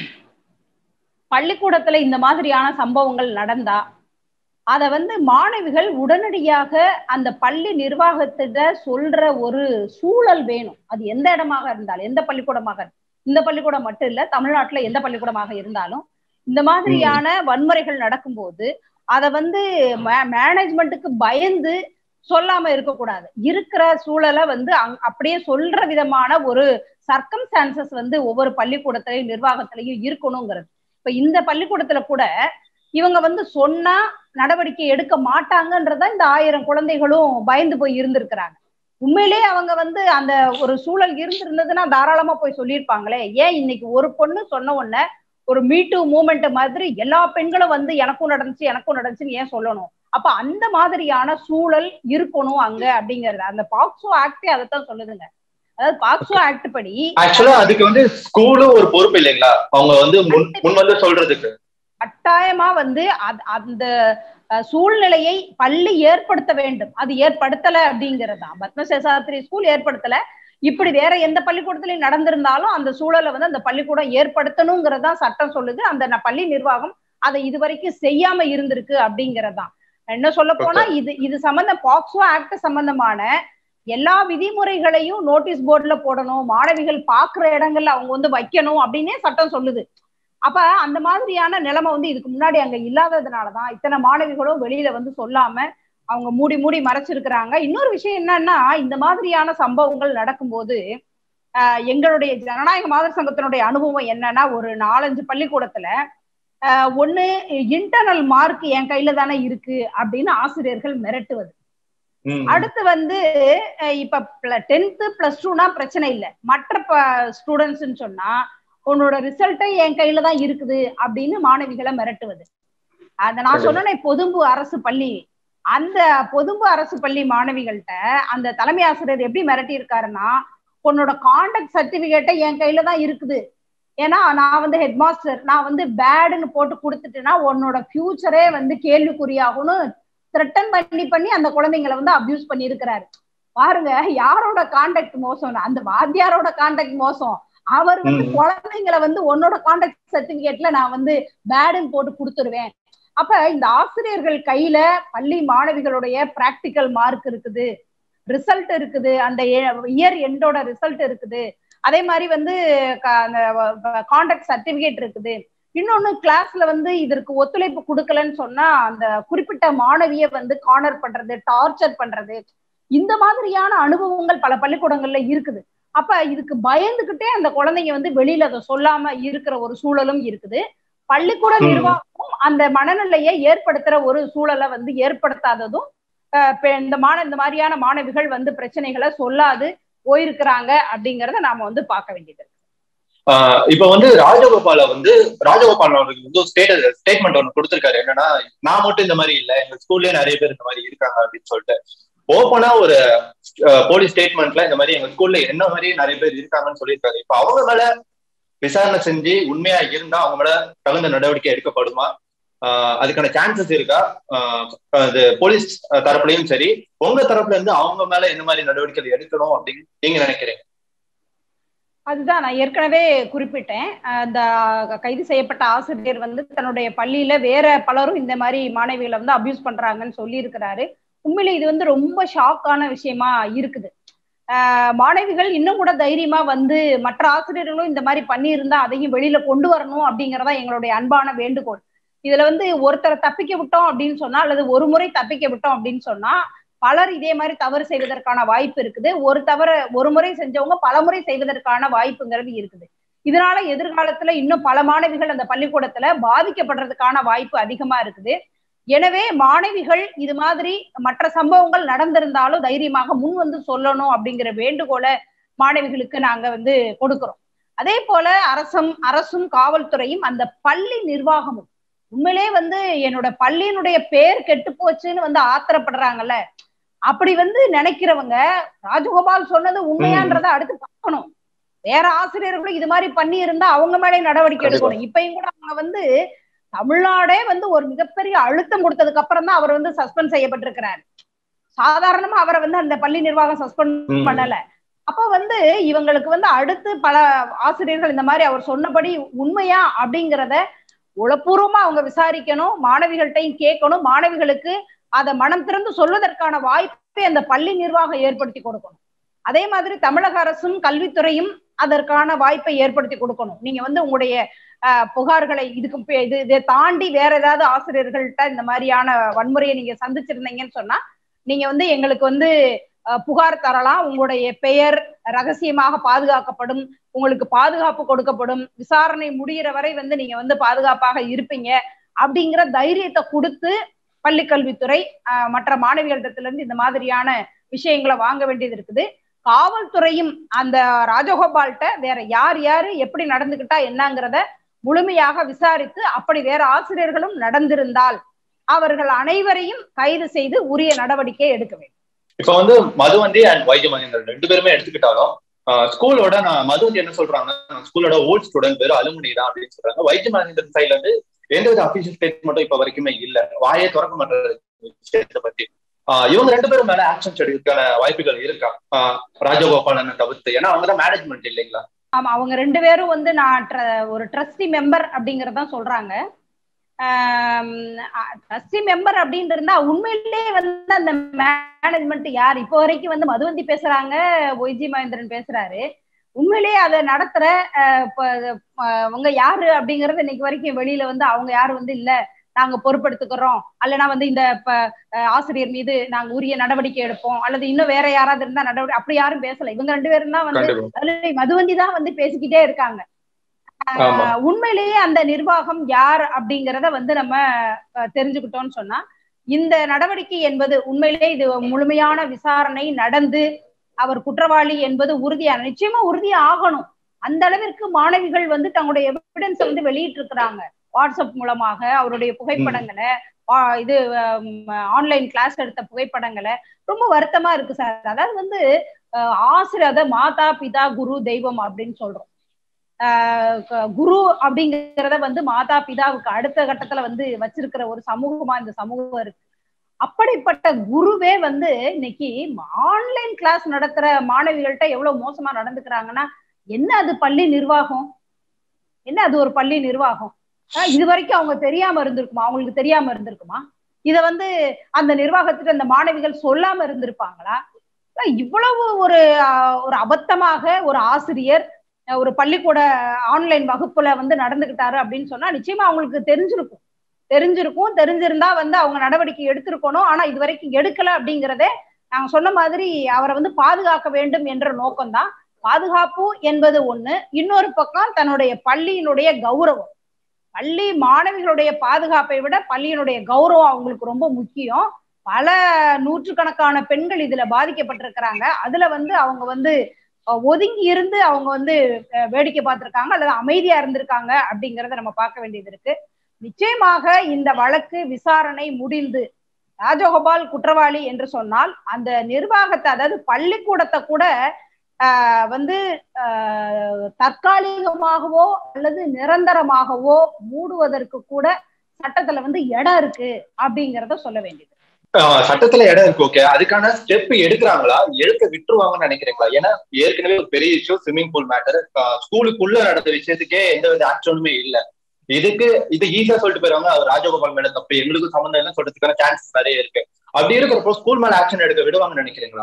பள்ளிக்கூடத்துல இந்த மாதிரியான சம்பவங்கள் நடந்தா அத வந்து மாணவிகள் உடனடியாக அந்த பள்ளி நிர்வாகத்திட்ட சொல்ற ஒரு சூழல் வேணும் அது எந்த இடமாக இருந்தாலும் எந்த பள்ளிக்கூடமாக இருந்தாலும். இந்த பள்ளிக்கூடம் மட்டும் இல்ல தமிழ்நாட்டுல எந்த பள்ளிக்கூடமாக இருந்தாலும் இந்த மாதிரியான வன்முறைகள் நடக்கும்போது அத வந்து மேனேஜ்மெண்ட்டுக்கு பயந்து சொல்லாம இருக்கக்கூடாது இருக்கிற சூழலை வந்து அங்- அப்படியே சொல்ற விதமான ஒரு சர்க்கம்ஸ்டான்சஸ் வந்து ஒவ்வொரு பள்ளிக்கூடத்திலையும் நிர்வாகத்திலையும் இருக்கணுங்கிறது இப்ப இந்த பள்ளிக்கூடத்துல கூட இவங்க வந்து சொன்னா நடவடிக்கை எடுக்க மாட்டாங்கன்றத இந்த ஆயிரம் குழந்தைகளும் பயந்து போய் இருந்திருக்கிறாங்க உண்மையிலேயே அவங்க வந்து அந்த ஒரு சூழல் இருந்திருந்ததுன்னா தாராளமா போய் சொல்லியிருப்பாங்களே ஏன் இன்னைக்கு ஒரு பொண்ணு சொன்ன உடனே ஒரு மீட்டு மூமெண்ட் மாதிரி எல்லா பெண்களும் வந்து எனக்கும் நடந்துச்சு எனக்கும் நடந்துச்சுன்னு ஏன் சொல்லணும் அப்ப அந்த மாதிரியான சூழல் இருக்கணும் அங்க அப்படிங்கறது அந்த பாக்ஸோ ஆக்டே அதைத்தான் சொல்லுதுங்க அதாவது பாக்ஸோ ஆக்ட் படி ஆக்சுவலா அதுக்கு வந்து ஸ்கூலும் ஒரு பொறுப்பு இல்லைங்களா அவங்க வந்து முன் முன் வந்து சொல்றதுக்கு கட்டாயமா வந்து அத்- அந்த அஹ், சூழ்நிலையை பள்ளி ஏற்படுத்த வேண்டும் அது ஏற்படுத்தல அப்படிங்கிறது தான் பத்மசேஷாத்திரி ஸ்கூல் ஏற்படுத்தல இப்படி வேற எந்த பள்ளிக்கூடத்திலையும் நடந்திருந்தாலும் அந்த சூழலை வந்து அந்த பள்ளிக்கூடம் ஏற்படுத்தணுங்கிறது தான் சட்டம் சொல்லுது அந்த ந- பள்ளி நிர்வாகம் அதை இதுவரைக்கும் செய்யாம இருந்திருக்கு அப்படிங்கறதுதான் என்ன சொல்ல போனா இது இது சம்பந்தம் பாக்ஸோ ஆக்ட் சம்பந்தமான எல்லா விதிமுறைகளையும் நோட்டீஸ் போர்டுல போடணும் மாணவிகள் பாக்குற இடங்கள்ல அவங்க வந்து வைக்கணும் அப்படின்னே சட்டம் சொல்லுது அப்ப அந்த மாதிரியான நிலைமை வந்து இதுக்கு முன்னாடி அங்க இல்லாததுனாலதான் இத்தனை மாணவிகளும் வெளியில வந்து சொல்லாம அவங்க மூடி மூடி மறைச்சிருக்கிறாங்க இன்னொரு விஷயம் என்னன்னா இந்த மாதிரியான சம்பவங்கள் நடக்கும்போது எங்களுடைய ஜனநாயக மாதர் சங்கத்தினுடைய அனுபவம் என்னன்னா ஒரு நாலஞ்சு பள்ளிக்கூடத்துல ஒண்ணு இன்டர்னல் மார்க் என் கையில தானே இருக்கு அப்படின்னு ஆசிரியர்கள் மிரட்டுவது அடுத்து வந்து இப்ப டென்த்து பிளஸ் டூனா பிரச்சனை இல்லை மற்ற ஸ்டூடெண்ட்ஸ்ன்னு சொன்னா உன்னோட ரிசல்ட்டே என் கையில தான் இருக்குது அப்படின்னு மாணவிகளை மிரட்டுவது அத நான் சொன்னேன் பொதும்பு அரசு பள்ளி அந்த பொதும்பு அரசு பள்ளி மாணவிகள்கிட்ட அந்த தலைமை ஆசிரியர் எப்படி மிரட்டி இருக்காருன்னா உன்னோட கான்டாக்ட் சர்டிபிகேட்டை என் கையில தான் இருக்குது ஏன்னா நான் வந்து ஹெட் மாஸ்டர் நான் வந்து பேடுன்னு போட்டு கொடுத்துட்டேன்னா உன்னோட ஃபியூச்சரே வந்து கேள்விக்குறியாகும்னு த்ரெட்டன் பண்ணி பண்ணி அந்த குழந்தைங்களை வந்து அபியூஸ் பண்ணி இருக்கிறாரு பாருங்க யாரோட கான்டாக்ட் மோசம் அந்த வாத்தியாரோட கான்டாக்ட் மோசம் அவர் வந்து குழந்தைங்களை வந்து உன்னோட கான்டாக்ட் சர்டிபிகேட்ல நான் வந்து பேடுன்னு போட்டு கொடுத்துருவேன் அப்ப இந்த ஆசிரியர்கள் கையில பள்ளி மாணவிகளுடைய பிராக்டிக்கல் மார்க் இருக்குது ரிசல்ட் இருக்குது அந்த இயர் எண்டோட ரிசல்ட் இருக்குது அதே மாதிரி வந்து கான்டாக்ட் சர்டிபிகேட் இருக்குது இன்னொன்னு கிளாஸ்ல வந்து இதற்கு ஒத்துழைப்பு கொடுக்கலன்னு சொன்னா அந்த குறிப்பிட்ட மாணவிய வந்து கார்னர் பண்றது டார்ச்சர் பண்றது இந்த மாதிரியான அனுபவங்கள் பல பள்ளிக்கூடங்கள்ல இருக்குது அப்ப இதுக்கு பயந்துகிட்டே அந்த குழந்தைங்க வந்து வெளியில அதை சொல்லாம இருக்கிற ஒரு சூழலும் இருக்குது பள்ளிக்கூட நிர்வாகமும் அந்த மனநிலையை ஏற்படுத்துற ஒரு சூழலை வந்து ஏற்படுத்தாததும் இந்த மான இந்த மாதிரியான மாணவிகள் வந்து பிரச்சனைகளை சொல்லாது போயிருக்கிறாங்க அப்படிங்கறத நாம வந்து பார்க்க வேண்டியது இப்ப வந்து ராஜகோபால வந்து ராஜகோபால் அவருக்கு வந்து ஸ்டேட் ஸ்டேட்மெண்ட் ஒன்று கொடுத்திருக்காரு என்னன்னா நான் மட்டும் இந்த மாதிரி இல்ல எங்க ஸ்கூல்லயே நிறைய பேர் இந்த மாதிரி இருக்காங்க அப்படின்னு சொல்லிட்டு ஓப்பனா ஒரு போலீஸ் ஸ்டேட்மெண்ட்ல இந்த மாதிரி எங்க ஸ்கூல்ல என்ன மாதிரி நிறைய பேர் இருக்காங்கன்னு சொல்லியிருக்காரு இப்ப அவங்க மேல விசாரணை செஞ்சு உண்மையா இருந்தா அவங்க மேல தகுந்த நடவடிக்கை எடுக்கப்படுமா அதுக்கான சான்சஸ் இருக்கா அது போலீஸ் தரப்புலயும் சரி உங்க தரப்புல இருந்து அவங்க மேல என்ன மாதிரி நடவடிக்கை எடுக்கணும் அப்படின்னு நீங்க நினைக்கிறீங்க அதுதான் நான் ஏற்கனவே குறிப்பிட்டேன் அந்த கைது செய்யப்பட்ட ஆசிரியர் வந்து தன்னுடைய பள்ளியில வேற பலரும் இந்த மாதிரி மாணவிகளை வந்து அபியூஸ் பண்றாங்கன்னு சொல்லி இருக்கிறாரு உண்மையிலே இது வந்து ரொம்ப ஷாக்கான விஷயமா இருக்குது மாணவிகள் இன்னும் கூட தைரியமா வந்து மற்ற ஆசிரியர்களும் இந்த மாதிரி பண்ணியிருந்தா அதையும் வெளியில கொண்டு வரணும் அப்படிங்கறதா எங்களுடைய அன்பான வேண்டுகோள் இதுல வந்து ஒருத்தரை தப்பிக்க விட்டோம் அப்படின்னு சொன்னா அல்லது ஒரு முறை தப்பிக்க விட்டோம் அப்படின்னு சொன்னா பலர் இதே மாதிரி தவறு செய்வதற்கான வாய்ப்பு இருக்குது ஒரு தவறு ஒரு முறை செஞ்சவங்க பல முறை செய்வதற்கான வாய்ப்புங்கிறது இருக்குது இதனால எதிர்காலத்துல இன்னும் பல மாணவிகள் அந்த பள்ளிக்கூடத்துல பாதிக்கப்படுறதுக்கான வாய்ப்பு அதிகமா இருக்குது எனவே மாணவிகள் இது மாதிரி மற்ற சம்பவங்கள் நடந்திருந்தாலும் தைரியமாக முன் வந்து சொல்லணும் அப்படிங்கிற வேண்டுகோளை மாணவிகளுக்கு நாங்க வந்து கொடுக்கிறோம் அதே போல அரசும் அரசும் காவல்துறையும் அந்த பள்ளி நிர்வாகமும் உண்மையிலே வந்து என்னோட பள்ளியினுடைய பேர் கெட்டு போச்சுன்னு வந்து ஆத்திரப்படுறாங்கல்ல அப்படி வந்து நினைக்கிறவங்க ராஜகோபால் சொன்னது உண்மையான்றத அடுத்து பார்க்கணும் வேற ஆசிரியர்களும் இது மாதிரி பண்ணி இருந்தா அவங்க மேலே நடவடிக்கை எடுக்கணும் இப்பயும் கூட அவங்க வந்து தமிழ்நாடே வந்து ஒரு மிகப்பெரிய அழுத்தம் கொடுத்ததுக்கு அப்புறம் தான் அவர் வந்து சஸ்பெண்ட் செய்யப்பட்டிருக்கிறார் சாதாரணமா அவரை வந்து அந்த பள்ளி நிர்வாகம் சஸ்பெண்ட் பண்ணல அப்ப வந்து இவங்களுக்கு வந்து அடுத்து பல ஆசிரியர்கள் இந்த மாதிரி அவர் சொன்னபடி உண்மையா அப்படிங்கிறத உளப்பூர்வமா அவங்க விசாரிக்கணும் மாணவிகள்கிட்டையும் கேட்கணும் மாணவிகளுக்கு அதை மனம் திறந்து சொல்வதற்கான வாய்ப்பை அந்த பள்ளி நிர்வாகம் ஏற்படுத்தி கொடுக்கணும் அதே மாதிரி தமிழக அரசும் கல்வித்துறையும் அதற்கான வாய்ப்பை ஏற்படுத்தி கொடுக்கணும் நீங்க வந்து உங்களுடைய புகார்களை இதுக்கு இது இதை தாண்டி வேற ஏதாவது ஆசிரியர்கள்ட்ட இந்த மாதிரியான வன்முறையை நீங்க சந்திச்சிருந்தீங்கன்னு சொன்னா நீங்க வந்து எங்களுக்கு வந்து புகார் தரலாம் உங்களுடைய பெயர் ரகசியமாக பாதுகாக்கப்படும் உங்களுக்கு பாதுகாப்பு கொடுக்கப்படும் விசாரணை முடிகிற வரை வந்து நீங்க வந்து பாதுகாப்பாக இருப்பீங்க அப்படிங்கிற தைரியத்தை கொடுத்து பள்ளிக்கல்வித்துறை மற்ற மாணவிகளிடத்துல இருந்து இந்த மாதிரியான விஷயங்களை வாங்க வேண்டியது இருக்குது காவல்துறையும் அந்த ராஜகோபால்கிட்ட வேற யார் யாரு எப்படி நடந்துகிட்டா என்னங்கிறத முழுமையாக விசாரித்து அப்படி வேற ஆசிரியர்களும் நடந்திருந்தால் அவர்கள் அனைவரையும் கைது செய்து உரிய நடவடிக்கை எடுக்க வேண்டும் இப்ப வந்து மதுவந்தி அண்ட் வைத்திய மகேந்திரன் ரெண்டு பேருமே எடுத்துக்கிட்டாலும் ஸ்கூலோட நான் மதுவந்தி என்ன சொல்றாங்க ஸ்கூலோட ஓல்ட் ஸ்டூடெண்ட் பேரும் அலுமினி தான் அப்படின்னு சொல்றாங்க வைத்திய மகேந்திரன் சைட்ல இருந்து எந்த வித அபிஷியல் ஸ்டேட்மெண்ட்டும் இப்ப வரைக்குமே இல்ல வாயே திறக்க மாட்டேற விஷயத்தை பத்தி இவங்க ரெண்டு பேரும் மேல ஆக்ஷன் எடுக்கிறதுக்கான வாய்ப்புகள் இருக்கா ராஜகோபாலனை தவிர்த்து ஏன்னா அவங்க தான் மேனேஜ்மெண்ட் இல்லைங்களா ஆமா அவங்க ரெண்டு பேரும் வந்து நான் ஒரு ட்ரஸ்டி மெம்பர் அப்படிங்கறதான் சொல்றாங்க ட்ரஸ்டி மெம்பர் அப்படின்னு இருந்தா உண்மையிலேயே வந்து அந்த மேனேஜ்மெண்ட் யார் இப்போ வரைக்கும் வந்து மதுவந்தி பேசுறாங்க ஒய்ஜி மகேந்திரன் பேசுறாரு உண்மையிலேயே அதை நடத்துற அவங்க யாரு அப்படிங்கறது இன்னைக்கு வரைக்கும் வெளியில வந்து அவங்க யாரும் வந்து இல்ல நாங்க பொறுப்பெடுத்துக்கிறோம் அல்லனா வந்து இந்த ஆசிரியர் மீது நாங்க உரிய நடவடிக்கை எடுப்போம் அல்லது இன்னும் வேற யாராவது இருந்தா நடவடிக்கை அப்படி யாரும் பேசல இவங்க ரெண்டு பேரும் தான் வந்து மதுவந்தி தான் வந்து பேசிக்கிட்டே இருக்காங்க உண்மையிலேயே அந்த நிர்வாகம் யார் அப்படிங்கிறத வந்து நம்ம தெரிஞ்சுக்கிட்டோம்னு சொன்னா இந்த நடவடிக்கை என்பது உண்மையிலேயே இது முழுமையான விசாரணை நடந்து அவர் குற்றவாளி என்பது உறுதியான நிச்சயமா உறுதி ஆகணும் அந்த அளவிற்கு மாணவிகள் வந்து தங்களுடைய எவிடன்ஸ் வந்து வெளியிட்டு இருக்கிறாங்க வாட்ஸ்அப் மூலமாக அவருடைய புகைப்படங்களை இது ஆன்லைன் கிளாஸ் எடுத்த புகைப்படங்களை ரொம்ப வருத்தமா இருக்கு சார் அதாவது வந்து ஆசிரியர் மாதா பிதா குரு தெய்வம் அப்படின்னு சொல்றோம் குரு அப்படிங்கிறத வந்து மாதா பிதாவுக்கு அடுத்த கட்டத்துல வந்து வச்சிருக்கிற ஒரு சமூகமா இந்த சமூகம் இருக்கு அப்படிப்பட்ட குருவே வந்து இன்னைக்கு ஆன்லைன் கிளாஸ் நடத்துற மாணவிகள்கிட்ட எவ்வளவு மோசமா நடந்துக்கிறாங்கன்னா என்ன அது பள்ளி நிர்வாகம் என்ன அது ஒரு பள்ளி நிர்வாகம் இது வரைக்கும் அவங்க தெரியாம இருந்திருக்குமா அவங்களுக்கு தெரியாம இருந்திருக்குமா இத வந்து அந்த நிர்வாகத்துக்கு அந்த மாணவிகள் சொல்லாம இருந்திருப்பாங்களா இவ்வளவு ஒரு ஒரு அபத்தமாக ஒரு ஆசிரியர் ஒரு பள்ளிக்கூட ஆன்லைன் வகுப்புல வந்து நடந்துகிட்டாரு அப்படின்னு சொன்னா நிச்சயமா அவங்களுக்கு தெரிஞ்சிருக்கும் தெரிஞ்சிருக்கும் தெரிஞ்சிருந்தா வந்து அவங்க நடவடிக்கை எடுத்திருக்கணும் ஆனா இது வரைக்கும் எடுக்கல அப்படிங்கிறதே நாங்க சொன்ன மாதிரி அவரை வந்து பாதுகாக்க வேண்டும் என்ற நோக்கம்தான் பாதுகாப்பு என்பது ஒண்ணு இன்னொரு பக்கம் தன்னுடைய பள்ளியினுடைய கௌரவம் பள்ளி மாணவிகளுடைய பாதுகாப்பை விட பள்ளியினுடைய கௌரவம் அவங்களுக்கு ரொம்ப முக்கியம் பல நூற்றுக்கணக்கான பெண்கள் இதுல பாதிக்கப்பட்டிருக்கிறாங்க அதுல வந்து அவங்க வந்து ஒதுங்கி இருந்து அவங்க வந்து வேடிக்கை பார்த்திருக்காங்க அல்லது அமைதியா இருந்திருக்காங்க அப்படிங்கறத நம்ம பார்க்க வேண்டியது இருக்கு நிச்சயமாக இந்த வழக்கு விசாரணை முடிந்து ராஜகோபால் குற்றவாளி என்று சொன்னால் அந்த நிர்வாகத்தை அதாவது பள்ளிக்கூடத்தை கூட வந்து தற்காலிகமாகவோ அல்லது நிரந்தரமாகவோ மூடுவதற்கு கூட சட்டத்துல வந்து இடம் இருக்கு அப்படிங்கிறத சொல்ல வேண்டியது சட்டத்துல இடம் இருக்கு ஓகே அதுக்கான ஸ்டெப் எடுக்கிறாங்களா எடுக்க விட்டுருவாங்கன்னு நினைக்கிறீங்களா ஏன்னா ஏற்கனவே ஒரு பெரிய இஷ்யூ ஸ்விம்மிங் பூல் மேட்டர் ஸ்கூலுக்குள்ள நடந்த விஷயத்துக்கே எந்த வித ஆக்ஷனுமே இல்ல இதுக்கு இது ஈஸியா சொல்லிட்டு போயிருவாங்க அவர் ராஜகோபால் மேல தப்பு எங்களுக்கும் சம்மந்தம் இல்லை சொல்றதுக்கான சான்சஸ் நிறைய இருக்கு அப்படி இருக்கிறப்போ ஸ்கூல் மேல ஆக்ஷன் எடுக்க விடுவாங்கன்னு நினைக்கிறீங்களா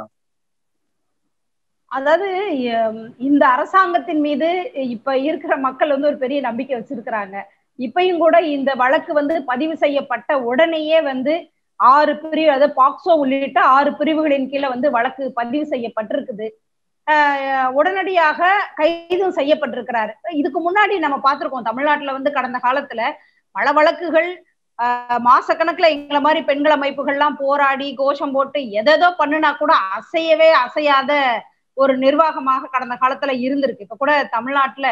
அதாவது இந்த அரசாங்கத்தின் மீது இப்ப இருக்கிற மக்கள் வந்து ஒரு பெரிய நம்பிக்கை வச்சிருக்கிறாங்க இப்பயும் கூட இந்த வழக்கு வந்து பதிவு செய்யப்பட்ட உடனேயே வந்து ஆறு பிரிவு அதாவது பாக்சோ உள்ளிட்ட ஆறு பிரிவுகளின் கீழே வந்து வழக்கு பதிவு செய்யப்பட்டிருக்குது உடனடியாக கைதும் செய்யப்பட்டிருக்கிறாரு இதுக்கு முன்னாடி நம்ம பார்த்திருக்கோம் தமிழ்நாட்டுல வந்து கடந்த காலத்துல பல வழக்குகள் மாசக்கணக்குல எங்களை மாதிரி பெண்கள் அமைப்புகள்லாம் போராடி கோஷம் போட்டு எதோ பண்ணுனா கூட அசையவே அசையாத ஒரு நிர்வாகமாக கடந்த காலத்துல இருந்திருக்கு இப்ப கூட தமிழ்நாட்டுல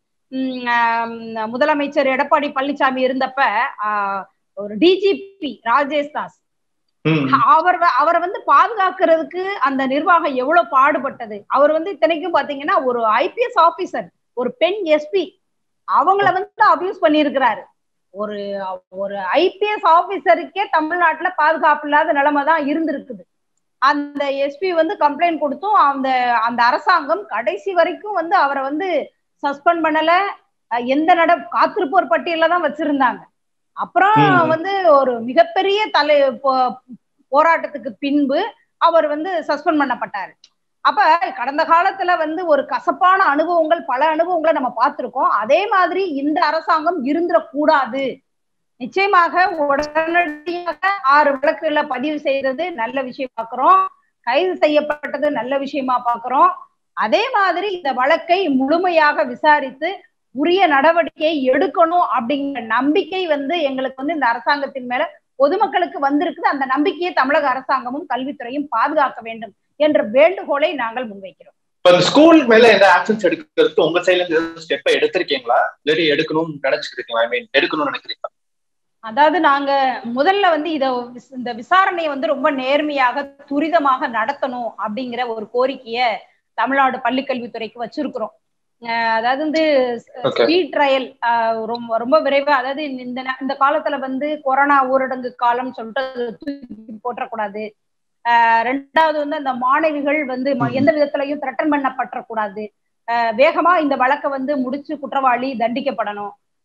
முதலமைச்சர் எடப்பாடி பழனிசாமி இருந்தப்ப ஒரு டிஜிபி ராஜேஷ் தாஸ் அவர் அவரை வந்து பாதுகாக்கிறதுக்கு அந்த நிர்வாகம் எவ்வளவு பாடுபட்டது அவர் வந்து இத்தனைக்கும் பாத்தீங்கன்னா ஒரு ஐபிஎஸ் ஆபீசர் ஒரு பெண் எஸ்பி அவங்கள வந்து அபியூஸ் பண்ணியிருக்கிறாரு ஒரு ஒரு ஐபிஎஸ் ஆபீசருக்கே தமிழ்நாட்டுல பாதுகாப்பு இல்லாத நிலைமை தான் இருந்திருக்குது அந்த எஸ்பி வந்து கம்ப்ளைண்ட் கொடுத்தும் அந்த அந்த அரசாங்கம் கடைசி வரைக்கும் வந்து அவரை வந்து சஸ்பெண்ட் பண்ணல எந்த நட காத்திருப்போர் பட்டியல தான் வச்சிருந்தாங்க அப்புறம் வந்து ஒரு மிகப்பெரிய தலை போராட்டத்துக்கு பின்பு அவர் வந்து சஸ்பெண்ட் பண்ணப்பட்டாரு அப்ப கடந்த காலத்துல வந்து ஒரு கசப்பான அனுபவங்கள் பல அனுபவங்களை நம்ம பார்த்திருக்கோம் அதே மாதிரி இந்த அரசாங்கம் இருந்துடக்கூடாது நிச்சயமாக உடனடியாக ஆறு வழக்குகளை பதிவு செய்தது நல்ல விஷயம் பார்க்கிறோம் கைது செய்யப்பட்டது நல்ல விஷயமா பார்க்கிறோம் அதே மாதிரி இந்த வழக்கை முழுமையாக விசாரித்து உரிய நடவடிக்கையை எடுக்கணும் அப்படிங்கிற நம்பிக்கை வந்து எங்களுக்கு வந்து இந்த அரசாங்கத்தின் மேல பொதுமக்களுக்கு வந்திருக்குது அந்த நம்பிக்கையை தமிழக அரசாங்கமும் கல்வித்துறையும் பாதுகாக்க வேண்டும் என்ற வேண்டுகோளை நாங்கள் முன்வைக்கிறோம் இப்ப ஸ்கூல் மேல எந்த ஆக்ஷன்ஸ் எடுக்கிறதுக்கு உங்க சைட்ல இருந்து ஸ்டெப் எடுத்திருக்கீங்களா இல்லாட்டி எடுக்கணும்னு நினைச்சிருக்கீங்களா ஐ மீன் எடுக்கணும்னு நினைக்கிறீங்களா அதாவது நாங்க முதல்ல வந்து இத இந்த விசாரணையை வந்து ரொம்ப நேர்மையாக துரிதமாக நடத்தணும் அப்படிங்கிற ஒரு கோரிக்கைய தமிழ்நாடு பள்ளிக்கல்வித்துறைக்கு வச்சிருக்கிறோம் அதாவது வந்து ஸ்பீட் ட்ரையல் ரொம்ப ரொம்ப விரைவா அதாவது இந்த இந்த காலத்துல வந்து கொரோனா ஊரடங்கு காலம் சொல்லிட்டு தூக்கி போட்டக்கூடாது ரெண்டாவது வந்து அந்த மாணவிகள் வந்து எந்த விதத்திலையும் த்ரெட்டன் பண்ணப்பட்டக்கூடாது வேகமா இந்த வழக்கை வந்து முடிச்சு குற்றவாளி தண்டிக்கப்படணும்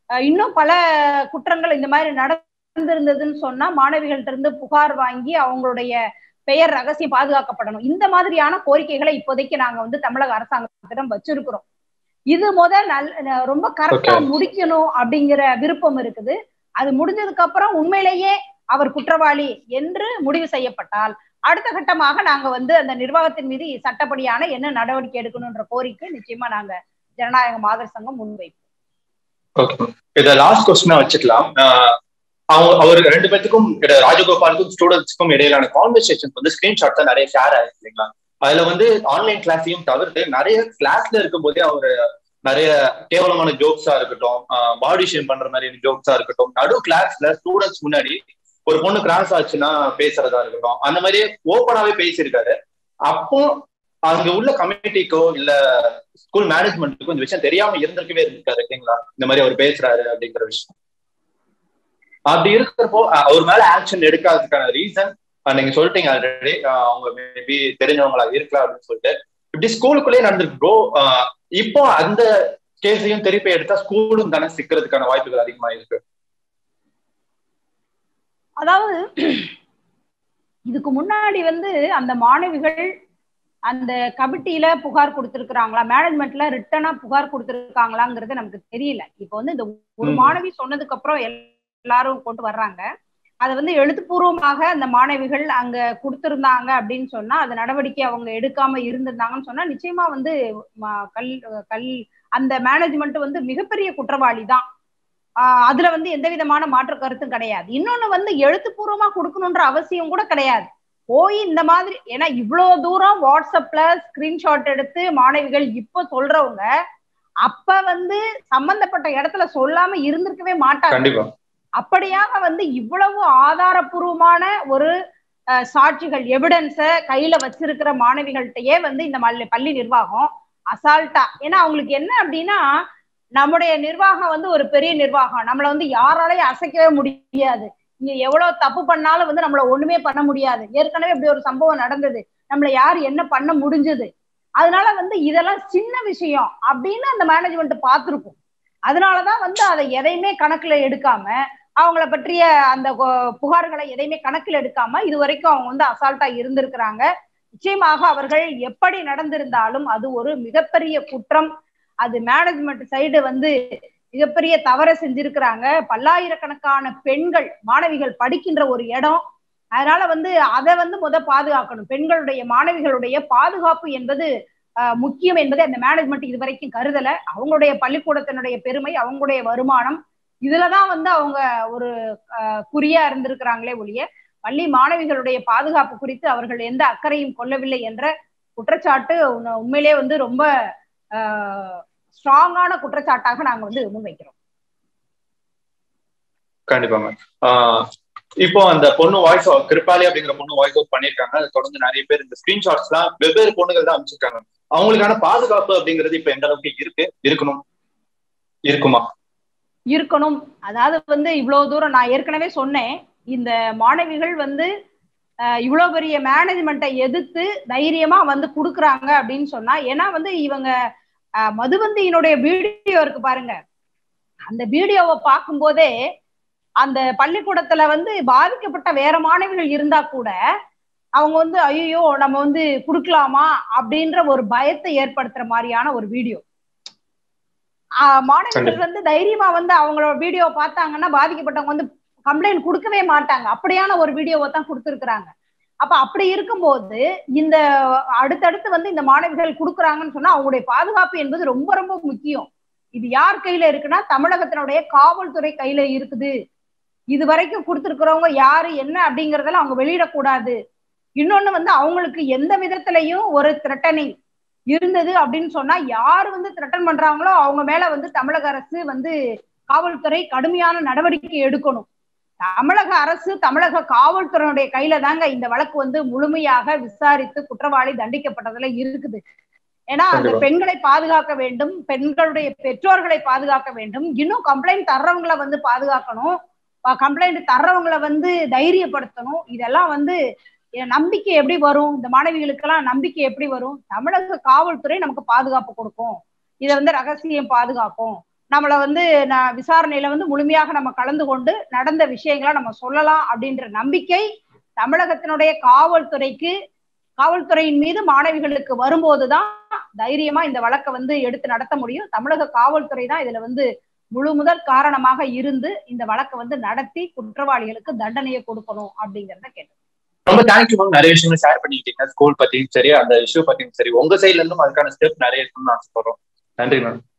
இன்னும் பல குற்றங்கள் இந்த மாதிரி நடந்திருந்ததுன்னு சொன்னா மாணவிகள்ட்ட இருந்து புகார் வாங்கி அவங்களுடைய பெயர் ரகசியம் பாதுகாக்கப்படணும் இந்த மாதிரியான கோரிக்கைகளை இப்போதைக்கு நாங்க வந்து தமிழக அரசாங்கத்திடம் வச்சிருக்கிறோம் இது முத நல் ரொம்ப கரெக்டா முடிக்கணும் அப்படிங்கிற விருப்பம் இருக்குது அது முடிஞ்சதுக்கு அப்புறம் உண்மையிலேயே அவர் குற்றவாளி என்று முடிவு செய்யப்பட்டால் அடுத்த கட்டமாக நாங்க வந்து அந்த நிர்வாகத்தின் மீது சட்டப்படியான என்ன நடவடிக்கை எடுக்கணும்ன்ற கோரிக்கை நிச்சயமா நாங்க ஜனநாயக மாதர் சங்கம் முன்வைப்போம் இத லாஸ்ட் கொஸ்டினா வச்சுக்கலாம் அவங்க அவர் ரெண்டு பேத்துக்கும் ராஜகோபாலுக்கும் ஸ்டூடெண்ட்ஸ்க்கும் இடையிலான கான்வர்சேஷன் வந்து ஸ்கிரீன்ஷாட் தான் நிறைய ஷேர் ஆயிருக்கு இல்லைங்களா அதுல வந்து ஆன்லைன் கிளாஸையும் தவிர்த்து நிறைய கிளாஸ்ல இருக்கும் போதே அவர் நிறைய கேவலமான ஜோக்ஸா இருக்கட்டும் பாடி ஷேம் பண்ற மாதிரி ஜோக்ஸா இருக்கட்டும் நடு கிளாஸ்ல ஸ்டூடெண்ட்ஸ் முன்னாடி ஒரு பொண்ணு கிராஸ் ஆச்சுன்னா பேசுறதா இருக்கட்டும் அந்த மாதிரியே ஓப்பனாவே பேசியிருக்காரு அப்போ அங்க உள்ள கம்யூனிட்டிக்கோ இல்ல ஸ்கூல் மேனேஜ்மெண்ட்டுக்கோ இந்த விஷயம் தெரியாம இருந்திருக்கவே இருக்காரு இல்லைங்களா இந்த மாதிரி அவர் பேசுறாரு அப்படிங்கிற விஷயம் அப்படி இருக்கிறப்போ அவர் மேல ஆக்ஷன் எடுக்காததுக்கான ரீசன் நீங்க சொல்லிட்டீங்க ஆல்ரெடி அவங்க மேபி தெரிஞ்சவங்களா இருக்கலாம் அப்படின்னு சொல்லிட்டு இப்படி ஸ்கூலுக்குள்ளேயே நடந்திருக்கு ப்ரோ இப்போ அந்த கேஸையும் திருப்பி எடுத்தா ஸ்கூலும் தானே சிக்கிறதுக்கான வாய்ப்புகள் அதிகமா இருக்கு அதாவது இதுக்கு முன்னாடி வந்து அந்த மாணவிகள் அந்த கமிட்டியில புகார் கொடுத்திருக்கிறாங்களா மேனேஜ்மெண்ட்ல ரிட்டனா புகார் கொடுத்திருக்காங்களாங்கிறது நமக்கு தெரியல இப்ப வந்து இந்த ஒரு மாணவி சொன்னதுக்கு அப்புறம் எல்லாரும் கொண்டு வர்றாங்க அதை வந்து எழுத்துப்பூர்வமாக அந்த மாணவிகள் அங்க கொடுத்திருந்தாங்க அப்படின்னு சொன்னா அது நடவடிக்கை அவங்க எடுக்காம இருந்திருந்தாங்கன்னு சொன்னா நிச்சயமா வந்து கல் கல் அந்த மேனேஜ்மெண்ட் வந்து மிகப்பெரிய குற்றவாளி தான் அதுல வந்து எந்த விதமான மாற்று கருத்தும் கிடையாது இன்னொன்னு வந்து எழுத்துப்பூர்வமா கொடுக்கணுன்ற அவசியம் கூட கிடையாது போய் இந்த மாதிரி ஏன்னா இவ்வளவு தூரம் வாட்ஸ்அப்ல ஸ்கிரீன்ஷாட் எடுத்து மாணவிகள் இப்ப சொல்றவங்க அப்ப வந்து சம்பந்தப்பட்ட இடத்துல சொல்லாம இருந்திருக்கவே மாட்டாங்க அப்படியாக வந்து இவ்வளவு ஆதாரபூர்வமான ஒரு சாட்சிகள் எவிடன்ஸ கையில வச்சிருக்கிற மாணவிகள்கிட்டயே வந்து இந்த பள்ளி நிர்வாகம் அசால்ட்டா ஏன்னா அவங்களுக்கு என்ன அப்படின்னா நம்முடைய நிர்வாகம் வந்து ஒரு பெரிய நிர்வாகம் நம்மள வந்து யாராலையும் அசைக்கவே முடியாது இங்க எவ்வளவு தப்பு பண்ணாலும் வந்து நம்மள ஒண்ணுமே பண்ண முடியாது ஏற்கனவே இப்படி ஒரு சம்பவம் நடந்தது நம்மள யார் என்ன பண்ண முடிஞ்சது அதனால வந்து இதெல்லாம் சின்ன விஷயம் அப்படின்னு அந்த மேனேஜ்மெண்ட் பார்த்துருக்கும் அதனாலதான் வந்து அதை எதையுமே கணக்குல எடுக்காம அவங்கள பற்றிய அந்த புகார்களை எதையுமே கணக்கில் எடுக்காம இது வரைக்கும் அவங்க வந்து அசால்ட்டா இருந்திருக்கிறாங்க நிச்சயமாக அவர்கள் எப்படி நடந்திருந்தாலும் அது ஒரு மிகப்பெரிய குற்றம் அது மேனேஜ்மெண்ட் சைடு வந்து மிகப்பெரிய தவறை செஞ்சிருக்கிறாங்க பல்லாயிரக்கணக்கான பெண்கள் மாணவிகள் படிக்கின்ற ஒரு இடம் அதனால வந்து அதை வந்து முத பாதுகாக்கணும் பெண்களுடைய மாணவிகளுடைய பாதுகாப்பு என்பது முக்கியம் என்பதை அந்த மேனேஜ்மெண்ட் இது வரைக்கும் கருதல அவங்களுடைய பள்ளிக்கூடத்தினுடைய பெருமை அவங்களுடைய வருமானம் இதுலதான் வந்து அவங்க ஒரு குறியா இருந்திருக்கிறாங்களே ஒழிய பள்ளி மாணவிகளுடைய பாதுகாப்பு குறித்து அவர்கள் எந்த அக்கறையும் கொள்ளவில்லை என்ற குற்றச்சாட்டு உண்மையிலே வந்து ரொம்ப ஸ்ட்ராங்கான குற்றச்சாட்டாக நாங்க வந்து முன்வைக்கிறோம் கண்டிப்பாங்க இப்போ அந்த பொண்ணு வாய்ஸ் கிருப்பாலி அப்படிங்கிற பொண்ணு வாய்ஸ் அவுட் பண்ணிருக்காங்க அதை தொடர்ந்து நிறைய பேர் இந்த ஸ்கிரீன்ஷாட்ஸ் எல்லாம் வெவ்வேறு பொண்ணுகள் தான் அமைச்சிருக்காங்க அவங்களுக்கான பாதுகாப்பு அப்படிங்கிறது இப்ப எந்த அளவுக்கு இருக்கு இருக்கணும் இருக்குமா இருக்கணும் அதாவது வந்து இவ்வளவு தூரம் நான் ஏற்கனவே சொன்னேன் இந்த மாணவிகள் வந்து இவ்வளவு பெரிய மேனேஜ்மெண்ட்டை எதிர்த்து தைரியமா வந்து கொடுக்குறாங்க அப்படின்னு சொன்னா ஏன்னா வந்து இவங்க மதுவந்தியினுடைய வீடியோ இருக்கு பாருங்க அந்த வீடியோவை பார்க்கும் போதே அந்த பள்ளிக்கூடத்துல வந்து பாதிக்கப்பட்ட வேற மாணவிகள் இருந்தா கூட அவங்க வந்து ஐயோ நம்ம வந்து கொடுக்கலாமா அப்படின்ற ஒரு பயத்தை ஏற்படுத்துற மாதிரியான ஒரு வீடியோ மாணவிகள் வந்து தைரியமா வந்து அவங்களோட வீடியோ பார்த்தாங்கன்னா பாதிக்கப்பட்டவங்க வந்து கம்ப்ளைண்ட் கொடுக்கவே மாட்டாங்க அப்படியான ஒரு வீடியோவை தான் கொடுத்துருக்குறாங்க அப்ப அப்படி இருக்கும்போது இந்த அடுத்தடுத்து வந்து இந்த மாணவிகள் கொடுக்குறாங்கன்னு சொன்னா அவங்களுடைய பாதுகாப்பு என்பது ரொம்ப ரொம்ப முக்கியம் இது யார் கையில இருக்குன்னா தமிழகத்தினுடைய காவல்துறை கையில இருக்குது இது வரைக்கும் கொடுத்துருக்கிறவங்க யாரு என்ன அப்படிங்கறதெல்லாம் அவங்க வெளியிடக்கூடாது இன்னொன்னு வந்து அவங்களுக்கு எந்த விதத்திலையும் ஒரு த்ரெட்டனிங் இருந்தது அப்படின்னு சொன்னா யார் வந்து த்ரெட்டன் பண்றாங்களோ அவங்க மேல வந்து தமிழக அரசு வந்து காவல்துறை கடுமையான நடவடிக்கை எடுக்கணும் தமிழக அரசு தமிழக காவல்துறையினுடைய கையில தாங்க இந்த வழக்கு வந்து முழுமையாக விசாரித்து குற்றவாளி தண்டிக்கப்பட்டதுல இருக்குது ஏன்னா அந்த பெண்களை பாதுகாக்க வேண்டும் பெண்களுடைய பெற்றோர்களை பாதுகாக்க வேண்டும் இன்னும் கம்ப்ளைண்ட் தர்றவங்களை வந்து பாதுகாக்கணும் கம்ப்ளைண்ட் தர்றவங்களை வந்து தைரியப்படுத்தணும் இதெல்லாம் வந்து நம்பிக்கை எப்படி வரும் இந்த மாணவிகளுக்கெல்லாம் நம்பிக்கை எப்படி வரும் தமிழக காவல்துறை நமக்கு பாதுகாப்பு கொடுக்கும் இதை வந்து ரகசியம் பாதுகாக்கும் நம்மளை வந்து நான் விசாரணையில வந்து முழுமையாக நம்ம கலந்து கொண்டு நடந்த விஷயங்களை நம்ம சொல்லலாம் அப்படின்ற நம்பிக்கை தமிழகத்தினுடைய காவல்துறைக்கு காவல்துறையின் மீது மாணவிகளுக்கு வரும்போதுதான் தைரியமா இந்த வழக்கை வந்து எடுத்து நடத்த முடியும் தமிழக காவல்துறை தான் இதுல வந்து முழு முதல் காரணமாக இருந்து இந்த வழக்கை வந்து நடத்தி குற்றவாளிகளுக்கு தண்டனையை கொடுக்கணும் அப்படிங்கறத கேட்டேன் ரொம்ப தேங்க்யூ மேம் நிறைய விஷயங்கள் ஷேர் பண்ணிக்கிட்டீங்க ஸ்கூல் பத்தியும் சரி அந்த இஷ்யூ பத்தியும் சரி உங்க சைட்ல இருந்தும் அதுக்கான ஸ்டெப் நிறைய இருக்குன்னு ஆசைப்படுறோம் நன்றி மேம்